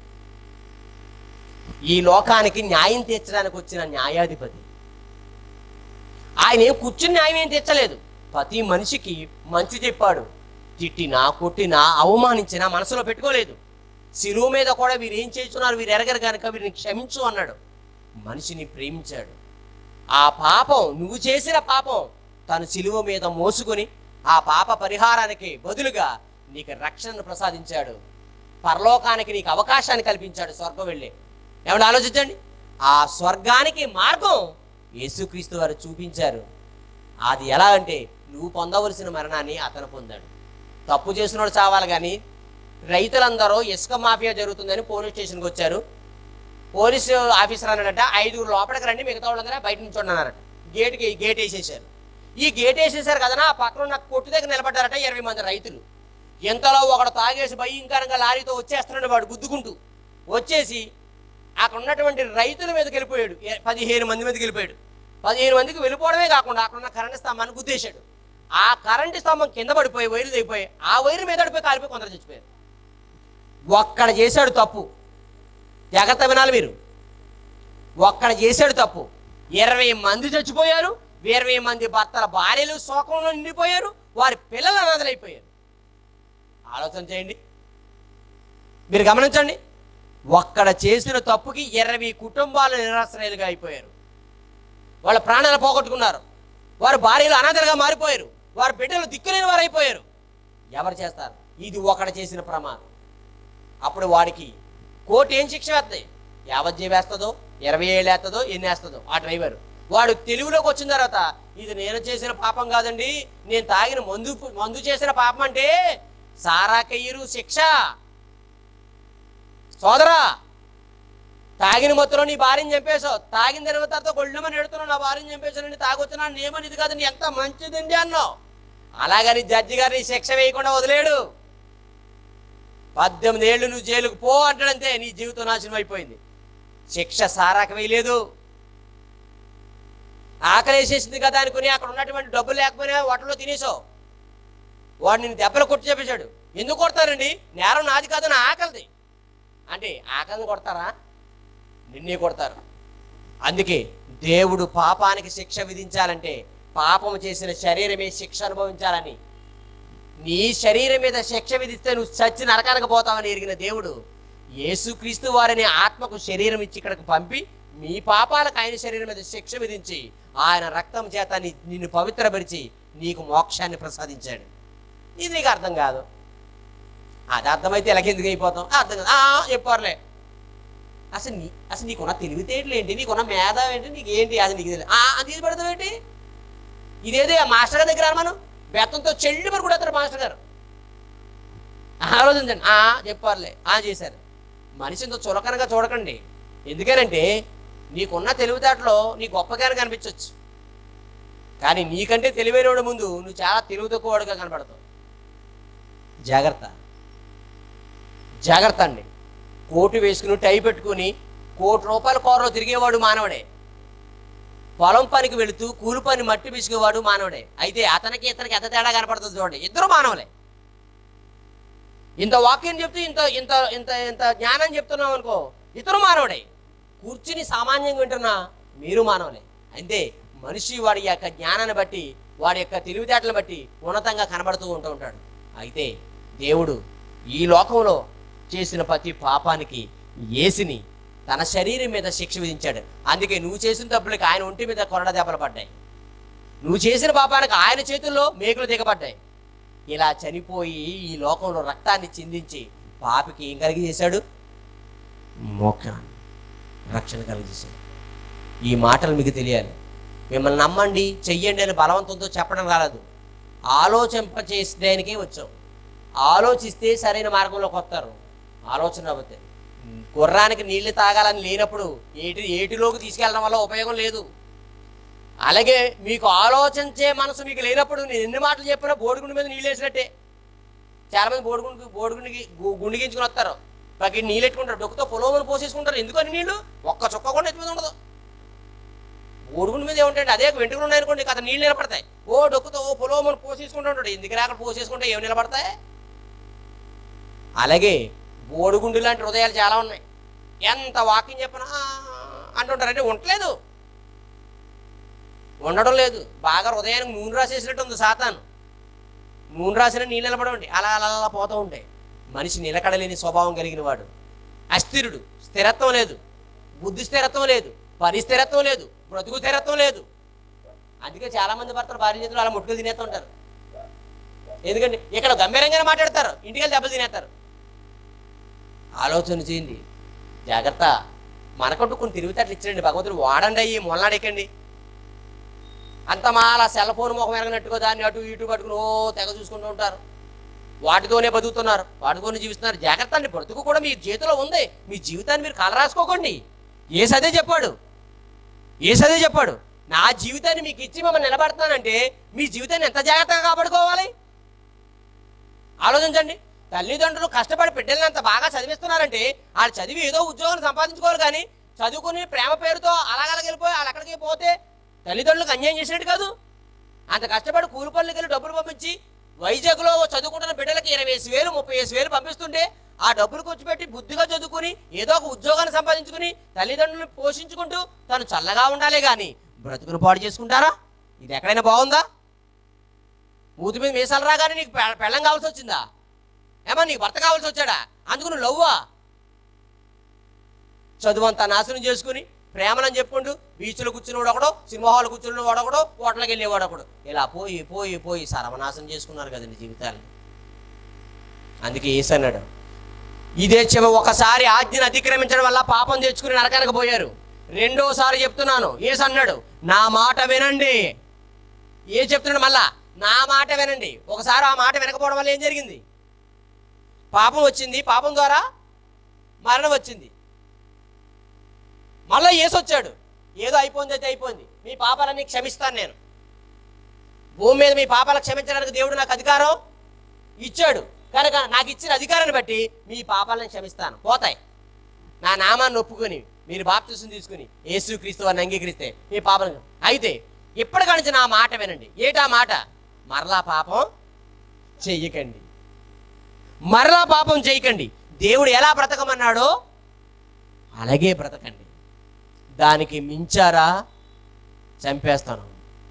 ఈ లోకానికి న్యాయం తీర్చడానికి వచ్చిన న్యాయాధిపతి ఆయన ఏం కూర్చుని న్యాయం ఏం తీర్చలేదు ప్రతి మనిషికి మంచి చెప్పాడు తిట్టినా కొట్టినా అవమానించినా మనసులో పెట్టుకోలేదు శిలువ మీద కూడా వీరు ఏం చేస్తున్నారు వీరు ఎరగరు కనుక వీరిని క్షమించు అన్నాడు మనిషిని ప్రేమించాడు ఆ పాపం నువ్వు చేసిన పాపం తను శిలువ మీద మోసుకొని ఆ పాప పరిహారానికి బదులుగా నీకు రక్షణను ప్రసాదించాడు పరలోకానికి నీకు అవకాశాన్ని కల్పించాడు స్వర్గం వెళ్ళి ఏమన్నా ఆలోచించండి ఆ స్వర్గానికి మార్గం యేసుక్రీస్తు వారు చూపించారు అది ఎలా అంటే నువ్వు పొందవలసిన మరణాన్ని అతను పొందాడు తప్పు చేసినోడు చావాలి కానీ రైతులందరూ ఇసుక మాఫియా జరుగుతుందని పోలీస్ స్టేషన్కి వచ్చారు పోలీసు ఆఫీసర్ అన్నాడట ఐదుగురు లోపలికి రండి మిగతా వాళ్ళందరూ బయట నుంచి అన్నారట గేట్కి గేట్ వేసేసారు ఈ గేట్ వేసేసారు కదా ఆ పక్కన ఉన్న కొట్టు దగ్గర నిలబడ్డారట ఇరవై మంది రైతులు ఇంతలో ఒకడు తాగేసి భయంకరంగా లారీతో వచ్చేస్తున్నాడు వాడు గుద్దుకుంటూ వచ్చేసి అక్కడ ఉన్నటువంటి రైతుల మీదకి వెళ్ళిపోయాడు ఏ- పదిహేను మంది మీదకి వెళ్ళిపోయాడు పదిహేను మందికి వెళ్ళిపోవడమే కాకుండా అక్కడ ఉన్న కరెంట్ స్తంభాన్ని గుద్దేశాడు ఆ కరెంట్ స్తంభం కింద పడిపోయి వైర్లు దిగిపోయి ఆ వైరు మీద పడిపోయి కాలిపోయి కొందరు చచ్చిపోయారు ఒక్కడ చేశాడు తప్పు జాగ్రత్త వినాలి మీరు ఒక్కడ చేశాడు తప్పు ఇరవై మంది చచ్చిపోయారు ఇరవై మంది భర్తల భార్యలు శోకంలో నిండిపోయారు వారి పిల్లలు అనాథలైపోయారు ఆలోచన చేయండి మీరు గమనించండి ఒక్కడ చేసిన తప్పుకి ఇరవై కుటుంబాలు నిరాశ్రయాలుగా అయిపోయారు వాళ్ళ ప్రాణాలు పోగొట్టుకున్నారు వారి భార్యలు అనాథలుగా మారిపోయారు వారి బిడ్డలు దిక్కులేని వారు అయిపోయారు ఎవరు చేస్తారు ఇది ఒకడు చేసిన ప్రమాదం అప్పుడు వాడికి కోర్టు ఏం శిక్ష వేస్తాయి యావజ్జీ వేస్తుందో ఇరవై ఏళ్ళు వేస్తుందో ఎన్ని వేస్తుందో ఆ డ్రైవర్ వాడు తెలివిలోకి వచ్చిన తర్వాత ఇది నేను చేసిన పాపం కాదండి నేను తాగిన మందు మందు చేసిన పాపం అంటే సారాకయ్యరు శిక్ష సోదరా తాగిన మొత్తంలో నీ భార్యను చంపేశావు తాగిన తర్వాత గొళ్ళమని ఎడుతున్నావు నా భార్యను చంపేశానండి తాగొచ్చిన నియమం ఇది కాదండి ఎంత మంచిదండి అన్నావు అలాగని జడ్జి గారిని శిక్ష వేయకుండా వదిలేడు పద్దెనిమిది ఏళ్ళు నువ్వు జైలుకు పో అంటాడంతే నీ జీవితం నాశనం అయిపోయింది శిక్ష సారాక వేయలేదు ఆకలి వేసేసింది కదా అనుకుని అక్కడ ఉన్నటువంటి డబ్బులు లేకపోయినా హోటల్లో తినేసావు వాడు నిన్ను దెబ్బలు కొట్టి చెప్పేశాడు ఎందుకు కొడతారండి నేరం నాది కాదని ఆకలిది అంటే ఆకలిని కొడతారా నిన్నే కొడతారు అందుకే దేవుడు పాపానికి శిక్ష విధించాలంటే పాపము చేసిన శరీరమే శిక్ష అనుభవించాలని నీ శరీరం మీద శిక్ష విధిస్తే నువ్వు చచ్చి నరకానికి పోతావని ఎరిగిన దేవుడు యేసుక్రీస్తు వారిని ఆత్మకు శరీరం ఇచ్చి ఇక్కడికి పంపి మీ పాపాలకు ఆయన శరీరం మీద శిక్ష విధించి ఆయన రక్తం చేత ని- నిన్ను పవిత్రపరిచి నీకు మోక్షాన్ని ప్రసాదించాడు ఇది నీకు అర్థం కాదు అది అర్థమైతే ఎలాగెందుకు అయిపోతాం అర్థం కాదు ఆ, చెప్పారులే అసలు నీ అసలు నీకున్న తెలివితేటలు ఏంటి నీకున్న మేధ ఏంటి నీకు ఏంటి అది నీకు తెలియదు అది తీసి పెడతావు ఏంటి ఇదేదో ఆ మాస్టర్ గారి దగ్గర మనం బెత్తంతో చెల్లి మరి కూడా మాస్టర్ గారు ఆలోచించండి ఆ చెప్పారులే ఆ చేశారు మనిషితో చులకనగా చూడకండి ఎందుకనంటే నీకున్న తెలివితేటలో నీ గొప్పగానే కనిపించవచ్చు కానీ నీకంటే తెలివైనవాడు ముందు నువ్వు చాలా తెలివి తక్కువవాడుగా కనపడతావు జాగ్రత్త జాగ్రత్త అండి కోటు వేసుకుని టై పెట్టుకుని కోటి రూపాయల కూరలో తిరిగేవాడు మానవుడే పొలం పనికి వెళుతూ కూలి పని మట్టి పిసుకువాడు మానవుడే అయితే అతనికి ఇతనికి ఎంత తేడా కనపడుతుంది చూడండి ఇద్దరు మానవులే ఇంత వాక్యం చెప్తూ ఇంత ఇంత ఇంత ఇంత జ్ఞానం చెప్తున్నాం అనుకో ఇతరు మానవుడే కూర్చుని సామాన్యంగా వింటున్నా మీరు మానవులే అంతే మనిషి వాడి యొక్క జ్ఞానాన్ని బట్టి వాడి యొక్క తెలివితేటలను బట్టి ఉన్నతంగా కనబడుతూ ఉంటూ ఉంటాడు అయితే దేవుడు ఈ లోకంలో చేసిన ప్రతి పాపానికి ఏసిని తన శరీరం మీద శిక్ష విధించాడు అందుకే నువ్వు చేసిన తప్పులకి ఆయన ఒంటి మీద కొరడ దెబ్బలు పడ్డాయి నువ్వు చేసిన పాపానికి ఆయన చేతుల్లో మేకులు దిగబడ్డాయి ఇలా చనిపోయి ఈ లోకంలో రక్తాన్ని చిందించి పాపికి ఏం కలిగి చేశాడు మోక్షాన్ని రక్షణ కలిగజేశాడు ఈ మాటలు మీకు తెలియాలి మిమ్మల్ని నమ్మండి చెయ్యండి అని బలవంతంతో చెప్పడం రాలేదు ఆలోచింప చేసేదానికే వచ్చాం ఆలోచిస్తే సరైన మార్గంలోకి వస్తారు ఆలోచన రాబోతే గుర్రానికి నీళ్లు తాగాలని లేనప్పుడు ఏటి ఏటిలోకి తీసుకెళ్ళడం వల్ల ఉపయోగం లేదు అలాగే మీకు ఆలోచించే మనసు మీకు లేనప్పుడు నేను ఎన్ని మాటలు చెప్పినా బోడిగుండి మీద నీళ్ళు వేసినట్టే చాలా మంది బోడిగుండి బోడిగుండికి గు- గుండిగించుకుని వస్తారు పక్కకి నీళ్ళు ఎట్టుకుంటారు డొక్కుతో పొలోమని పోసేసుకుంటారు ఎందుకని నీళ్ళు ఒక్క చుక్క కూడా ఎత్తి మీద ఉండదు బోడిగుండి మీద ఏముంటాయండి అదే వెంట్రుకలు ఉన్నాయనుకోండి అతను నీళ్ళు నిలబడతాయి ఓ డొక్కుతో ఓ పొలోమని పోసేసుకుంటూ ఉంటాడు ఎందుకు అక్కడ పోసేసుకుంటే ఏమి నిలబడతాయి అలాగే బోడిగుండు లాంటి హృదయాలు చాలా ఉన్నాయి ఎంత వాకింగ్ చెప్పినా "ఆ" అంటుంటారంటే ఉండలేదు ఉండడం లేదు బాగా హృదయానికి నూనె రాసేసినట్టు ఉంది సాతాను నూనె రాసిన నీళ్ళు నిలబడండి అలా అలా అలా పోతూ ఉంటాయి మనిషి నిలకడలేని స్వభావం కలిగిన వాడు అస్థిరుడు స్థిరత్వం లేదు బుద్ధి స్థిరత్వం లేదు పని స్థిరత్వం లేదు బ్రతుకు స్థిరత్వం లేదు అందుకే చాలా మంది భర్తలు భార్య చేతులు అలా ముట్టుకులు తినేస్తుంటారు ఎందుకంటే ఇక్కడ గంభీరంగానే మాట్లాడతారు ఇంటికి వెళ్ళి దెబ్బలు తినేస్తారు ఆలోచన చేయండి జాగ్రత్త మనకంటూ కొన్ని తిరుగుతాట్లు ఇచ్చారండి భగవంతుడు వాడండి అయ్యి మొలనాడెక్కండి అంత మాల సెల్ ఫోన్ ముఖం ఎరగనట్టుగా దాన్ని అటు ఇటు పట్టుకుని ఓ తెగ చూసుకుంటూ ఉంటారు వాటితోనే బతుకుతున్నారు వాటితోనే జీవిస్తున్నారు జాగ్రత్త అండి బ్రతుకు కూడా మీ చేతిలో ఉంది మీ జీవితాన్ని మీరు కలరాసుకోకండి ఏ సదే చెప్పాడు ఏ సదే చెప్పాడు నా జీవితాన్ని మీకు ఇచ్చి మిమ్మల్ని నిలబడతానంటే మీ జీవితాన్ని ఎంత జాగ్రత్తగా కాపాడుకోవాలి ఆలోచించండి తల్లిదండ్రులు కష్టపడి బిడ్డల్ని అంత బాగా చదివిస్తున్నారంటే వాళ్ళు చదివి ఏదో ఉద్యోగం సంపాదించుకోవాలి కానీ చదువుకుని ప్రేమ పేరుతో అలాగలకి వెళ్ళిపోయి వాళ్ళు అక్కడికి పోతే తల్లిదండ్రులకు అన్యాయం చేసినట్టు కాదు అంత కష్టపడి కూలి పనులకి వెళ్ళి డబ్బులు పంపించి వైజాగ్లో చదువుకుంటున్న బిడ్డలకి ఇరవై వేసి వేలు ముప్పై వేసి వేలు పంపిస్తుంటే ఆ డబ్బులు కూర్చోబెట్టి బుద్ధిగా చదువుకుని ఏదో ఒక ఉద్యోగాన్ని సంపాదించుకుని తల్లిదండ్రులను పోషించుకుంటూ తను చల్లగా ఉండాలి కానీ బ్రతుకును పాడు చేసుకుంటారా ఇది ఎక్కడైనా బాగుందా మూతి మీద మీసాలు రాగానే నీకు పె- పెళ్ళం కావాల్సి వచ్చిందా ఏమా నీకు భర్త కావాల్సి వచ్చాడా అందుకు నువ్వు లవ్వా చదువు అంతా నాశనం చేసుకుని ప్రేమలని చెప్పుకుంటూ బీచ్లో కూర్చుని ఒకడో సినిమా హాల్ కూర్చుని వాడొకడో హోటల్కి వెళ్ళేవాడు ఒకడు ఇలా పోయి పోయి పోయి సర్వనాశనం చేసుకున్నారు కదండి జీవితాలు అందుకే ఏసు అన్నాడు ఇదే చెవ ఒకసారి ఆజ్ఞను అతిక్రమించడం వల్ల పాపం తెచ్చుకుని నరకానికి పోయారు రెండోసారి చెప్తున్నాను ఏసు అన్నాడు నా మాట వినండి ఏ చెప్తున్నాడు మళ్ళా నా మాట వినండి ఒకసారి ఆ మాట వినకపోవడం వల్ల ఏం జరిగింది పాపం వచ్చింది పాపం ద్వారా మరణం వచ్చింది మళ్ళా యేసు వచ్చాడు ఏదో అయిపోయింది అయితే అయిపోయింది మీ పాపాలన్నీ క్షమిస్తాను నేను భూమి మీద మీ పాపాలు క్షమించడానికి దేవుడు నాకు అధికారం ఇచ్చాడు కనుక నాకు ఇచ్చిన అధికారాన్ని బట్టి మీ పాపాలను క్షమిస్తాను పోతాయి నా నామాన్ని ఒప్పుకొని మీరు బాప్తిసం తీసుకుని యేసుక్రీస్తు వారిని అంగీకరిస్తే మీ పాపం అయితే ఇప్పటికాడి నుంచి నా మాట వినండి ఏటా మాట మరలా పాపం చెయ్యకండి మరలా పాపం చేయకండి దేవుడు ఎలా బ్రతకమన్నాడో అలాగే బ్రతకండి దానికి మించారా చంపేస్తాను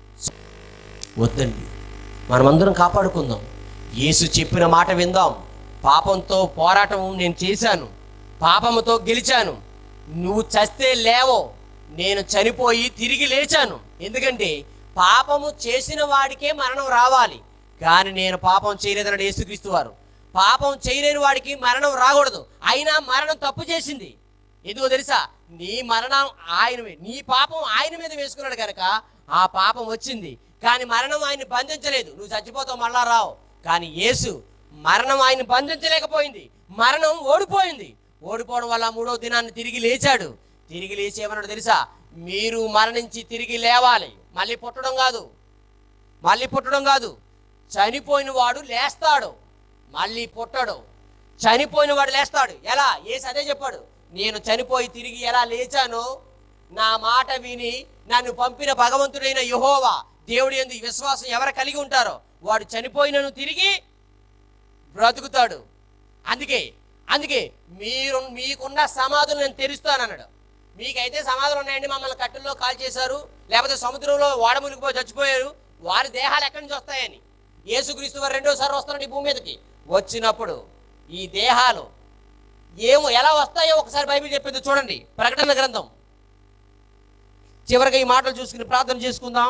వద్దండి మనమందరం కాపాడుకుందాం యేసు చెప్పిన మాట విందాం పాపంతో పోరాటం నేను చేశాను పాపముతో గెలిచాను నువ్వు చస్తే లేవో నేను చనిపోయి తిరిగి లేచాను ఎందుకంటే పాపము చేసిన వాడికే మరణం రావాలి కానీ నేను పాపం చేయలేదన్నాడు యేసుక్రీస్తు వారు పాపం చేయలేని వాడికి మరణం రాకూడదు అయినా మరణం తప్పు చేసింది ఎందుకో తెలుసా నీ మరణం ఆయన మీ- నీ పాపం ఆయన మీద వేసుకున్నాడు కనుక ఆ పాపం వచ్చింది కానీ మరణం ఆయన్ని బంధించలేదు నువ్వు చచ్చిపోతావు మళ్ళా రావు కానీ యేసు మరణం ఆయన బంధించలేకపోయింది మరణం ఓడిపోయింది ఓడిపోవడం వల్ల మూడో దినాన్ని తిరిగి లేచాడు తిరిగి లేచి ఏమన్నాడు తెలుసా మీరు మరణించి తిరిగి లేవాలి మళ్ళీ పుట్టడం కాదు మళ్ళీ పుట్టడం కాదు చనిపోయిన వాడు లేస్తాడు మళ్ళీ పుట్టడు చనిపోయిన వాడు లేస్తాడు ఎలా ఏసి అదే చెప్పాడు నేను చనిపోయి తిరిగి ఎలా లేచానో నా మాట విని నన్ను పంపిన భగవంతుడైన యహోవా దేవుడి ఎందు విశ్వాసం ఎవరు కలిగి ఉంటారో వాడు చనిపోయినను తిరిగి బ్రతుకుతాడు అందుకే అందుకే మీరు మీకున్న సమాధులు నేను తెరుస్తానన్నాడు మీకైతే సమాధులు ఉన్నాయండి మమ్మల్ని కట్టెల్లో కాల్ చేశారు లేకపోతే సముద్రంలో ఓడమునిగిపోయి చచ్చిపోయారు వారి దేహాలు ఎక్కడి నుంచి వస్తాయని యేసుక్రీస్తు వారు రెండోసారి వస్తారండి ఈ భూమి మీదకి వచ్చినప్పుడు ఈ దేహాలు ఏమో ఎలా వస్తాయో ఒకసారి బైబిల్ చెప్పింది చూడండి ప్రకటన గ్రంథం చివరిగా ఈ మాటలు చూసుకుని ప్రార్థన చేసుకుందాం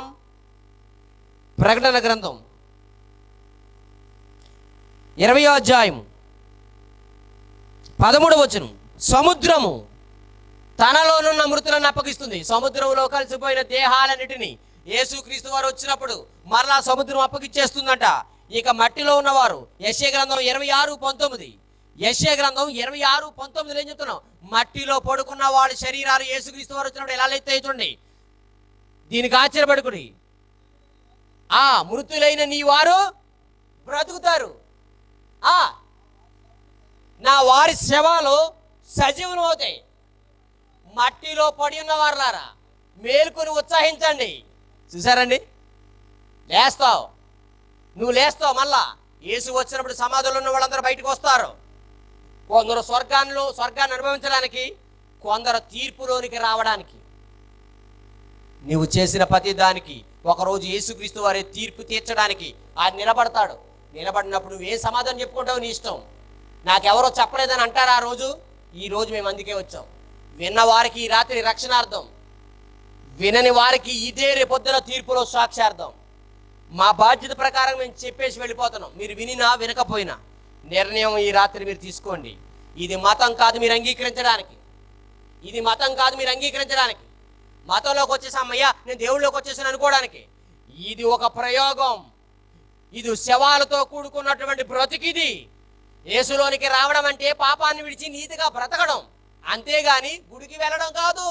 ప్రకటన గ్రంథం ఇరవయో అధ్యాయం పదమూడవ వచనం సముద్రము తనలోనున్న మృతులను అప్పగిస్తుంది సముద్రంలో కలిసిపోయిన దేహాలన్నిటిని యేసుక్రీస్తు వారు వచ్చినప్పుడు మరలా సముద్రం అప్పగిచ్చేస్తుందంట ఇక మట్టిలో ఉన్నవారు యశ్య గ్రంథం ఇరవై ఆరు పంతొమ్మిది యశ్య గ్రంథం ఇరవై ఆరు పంతొమ్మిదిలో ఏం చెప్తున్నాం మట్టిలో పడుకున్న వాళ్ళ శరీరాలు యేసుక్రీస్తు వారు వచ్చినప్పుడు ఎలా లేస్తాయి చూడండి దీనికి ఆశ్చర్యపడుకుని ఆ మృతులైన నీ వారు బ్రతుకుతారు ఆ నా వారి శవాలు సజీవులు అవుతాయి మట్టిలో పడి ఉన్న వారులారా మేలుకొని ఉత్సాహించండి చూసారండి లేస్తావు నువ్వు లేస్తావు మళ్ళా యేసు వచ్చినప్పుడు సమాధులు ఉన్న వాళ్ళందరూ బయటకు వస్తారు కొందరు స్వర్గాల్లో స్వర్గాన్ని అనుభవించడానికి కొందరు తీర్పులోనికి రావడానికి నీవు చేసిన ప్రతి దానికి ఒకరోజు యేసుక్రీస్తు వారి తీర్పు తీర్చడానికి ఆయన నిలబడతాడు నిలబడినప్పుడు నువ్వు ఏ సమాధానం చెప్పుకుంటావు నీ ఇష్టం నాకెవరో చెప్పలేదని అంటారా ఆ రోజు ఈ రోజు మేము అందుకే వచ్చాం విన్న వారికి ఈ రాత్రి రక్షణార్థం వినని వారికి ఇదే రేపొద్దున తీర్పులో సాక్ష్యార్థం మా బాధ్యత ప్రకారం మేము చెప్పేసి వెళ్ళిపోతున్నాం మీరు వినినా వినకపోయినా నిర్ణయం ఈ రాత్రి మీరు తీసుకోండి ఇది మతం కాదు మీరు అంగీకరించడానికి ఇది మతం కాదు మీరు అంగీకరించడానికి మతంలోకి వచ్చేసామయ్యా నేను దేవుళ్ళలోకి వచ్చేసాను అనుకోవడానికి ఇది ఒక ప్రయోగం ఇది శవాలతో కూడుకున్నటువంటి బ్రతికిది యేసులోనికి రావడం అంటే పాపాన్ని విడిచి నీతిగా బ్రతకడం అంతేగాని గుడికి వెళ్ళడం కాదు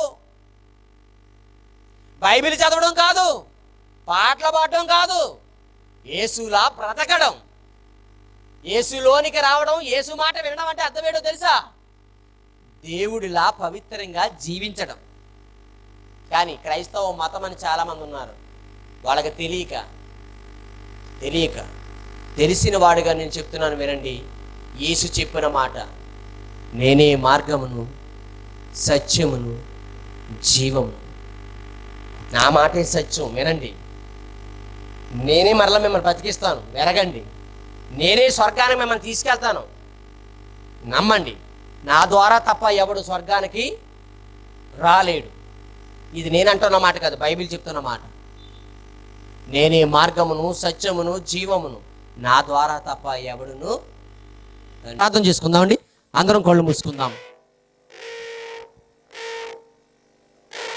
బైబిల్ చదవడం కాదు పాటలు పాడడం కాదు యేసులా బ్రతకడం యేసులోనికి రావడం యేసు మాట వినడం అంటే అర్థమేటో తెలుసా దేవుడిలా పవిత్రంగా జీవించడం కానీ క్రైస్తవ మతం అని చాలామంది ఉన్నారు వాళ్ళకి తెలియక తెలియక తెలిసిన వాడిగా నేను చెప్తున్నాను వినండి యేసు చెప్పిన మాట నేనే మార్గమును సత్యమును జీవము నా మాటే సత్యం వినండి నేనే మరలా మిమ్మల్ని బతికిస్తాను వెరగండి నేనే స్వర్గానికి మిమ్మల్ని తీసుకెళ్తాను నమ్మండి నా ద్వారా తప్ప ఎవడు స్వర్గానికి రాలేడు ఇది నేనంటున్న మాట కాదు బైబిల్ చెప్తున్న మాట నేనే మార్గమును సత్యమును జీవమును నా ద్వారా తప్ప ఎవడును ప్రార్థన చేసుకుందామండి అందరం కళ్ళు మూసుకుందాం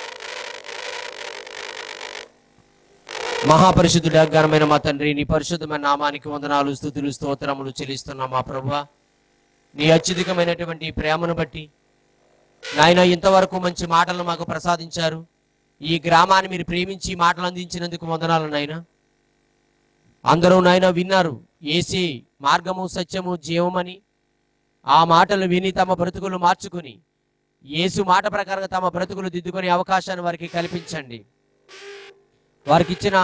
మహాపరిశుద్ధుడ ఘనమైన మా తండ్రి నీ పరిశుద్ధమైన నామానికి వందనాలు స్థుతులు స్తోత్రములు చెల్లిస్తున్నాం మా ప్రభు నీ అత్యధికమైనటువంటి ప్రేమను బట్టి నాయన ఇంతవరకు మంచి మాటలను మాకు ప్రసాదించారు ఈ గ్రామాన్ని మీరు ప్రేమించి ఈ మాటలు అందించినందుకు వందనాలు నాయన అందరూ నాయన విన్నారు ఏసీ మార్గము సత్యము జీవమని ఆ మాటలు విని తమ బ్రతుకులు మార్చుకుని యేసు మాట ప్రకారంగా తమ బ్రతుకులు దిద్దుకునే అవకాశాన్ని వారికి కల్పించండి వారికి ఇచ్చిన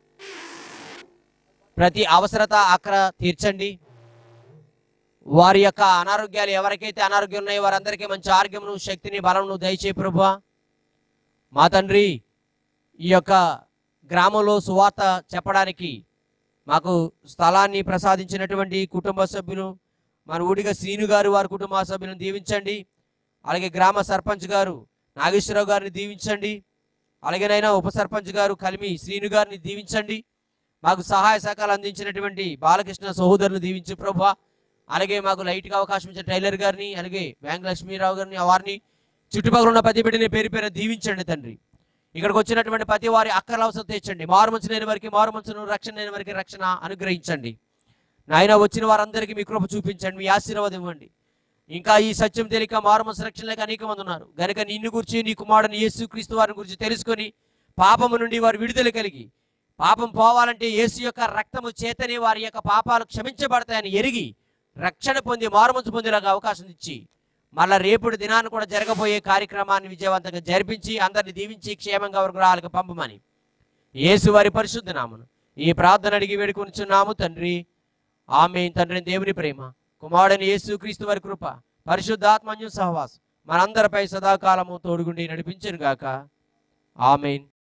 ప్రతి అవసరత అక్కడ తీర్చండి వారి యొక్క అనారోగ్యాలు ఎవరికైతే అనారోగ్యం ఉన్నాయో వారందరికీ మంచి ఆరోగ్యమును శక్తిని బలమును దయచే ప్రభా మా తండ్రి ఈ యొక్క గ్రామంలో సువార్త చెప్పడానికి మాకు స్థలాన్ని ప్రసాదించినటువంటి కుటుంబ సభ్యులు మన ఊడిగా శ్రీను గారు వారి కుటుంబ సభ్యులను దీవించండి అలాగే గ్రామ సర్పంచ్ గారు నాగేశ్వరరావు గారిని దీవించండి అలాగేనైనా ఉప సర్పంచ్ గారు కలిమి శ్రీను గారిని దీవించండి మాకు సహాయ సహకారాలు అందించినటువంటి బాలకృష్ణ సహోదరుని దీవించు ప్రభా అలాగే మాకు లైట్గా అవకాశం ఇచ్చిన టైలర్ గారిని అలాగే బ్యాంక్ లక్ష్మీరావు గారిని వారిని చుట్టుపక్కల ఉన్న ప్రతి బిడ్డని పేరు పేరు దీవించండి తండ్రి ఇక్కడికి వచ్చినటువంటి ప్రతి వారి అక్కర్ల అవసరం తెచ్చండి మారు మంచి లేని వారికి మారు మంచును రక్షణ లేని వారికి రక్షణ అనుగ్రహించండి నాయన వచ్చిన వారందరికీ మీ కృప చూపించండి మీ ఆశీర్వాదం ఇవ్వండి ఇంకా ఈ సత్యం తెలియక మారు మనసు రక్షణ లేక అనేక మంది ఉన్నారు గనుక నిన్ను గురించి నీ కుమారుని యేసు క్రీస్తు వారిని గురించి తెలుసుకొని పాపము నుండి వారు విడుదల కలిగి పాపం పోవాలంటే యేసు యొక్క రక్తము చేతనే వారి యొక్క పాపాలు క్షమించబడతాయని ఎరిగి రక్షణ పొంది మారుమంచు పొందేలాగా అవకాశం ఇచ్చి మళ్ళా రేపుడు దినాన్ని కూడా జరగబోయే కార్యక్రమాన్ని విజయవంతంగా జరిపించి అందరిని దీవించి క్షేమంగా వారి గృహాలకు పంపమని యేసు వారి పరిశుద్ధ నామను ఈ ప్రార్థన అడిగి వేడుకొనిచున్నాము తండ్రి ఆమె తండ్రి దేవుని ప్రేమ కుమారుడని యేసు క్రీస్తు వారి కృప పరిశుద్ధాత్మన్యు సహవాసం మనందరిపై సదాకాలము తోడుగుండి నడిపించను గాక ఆమెన్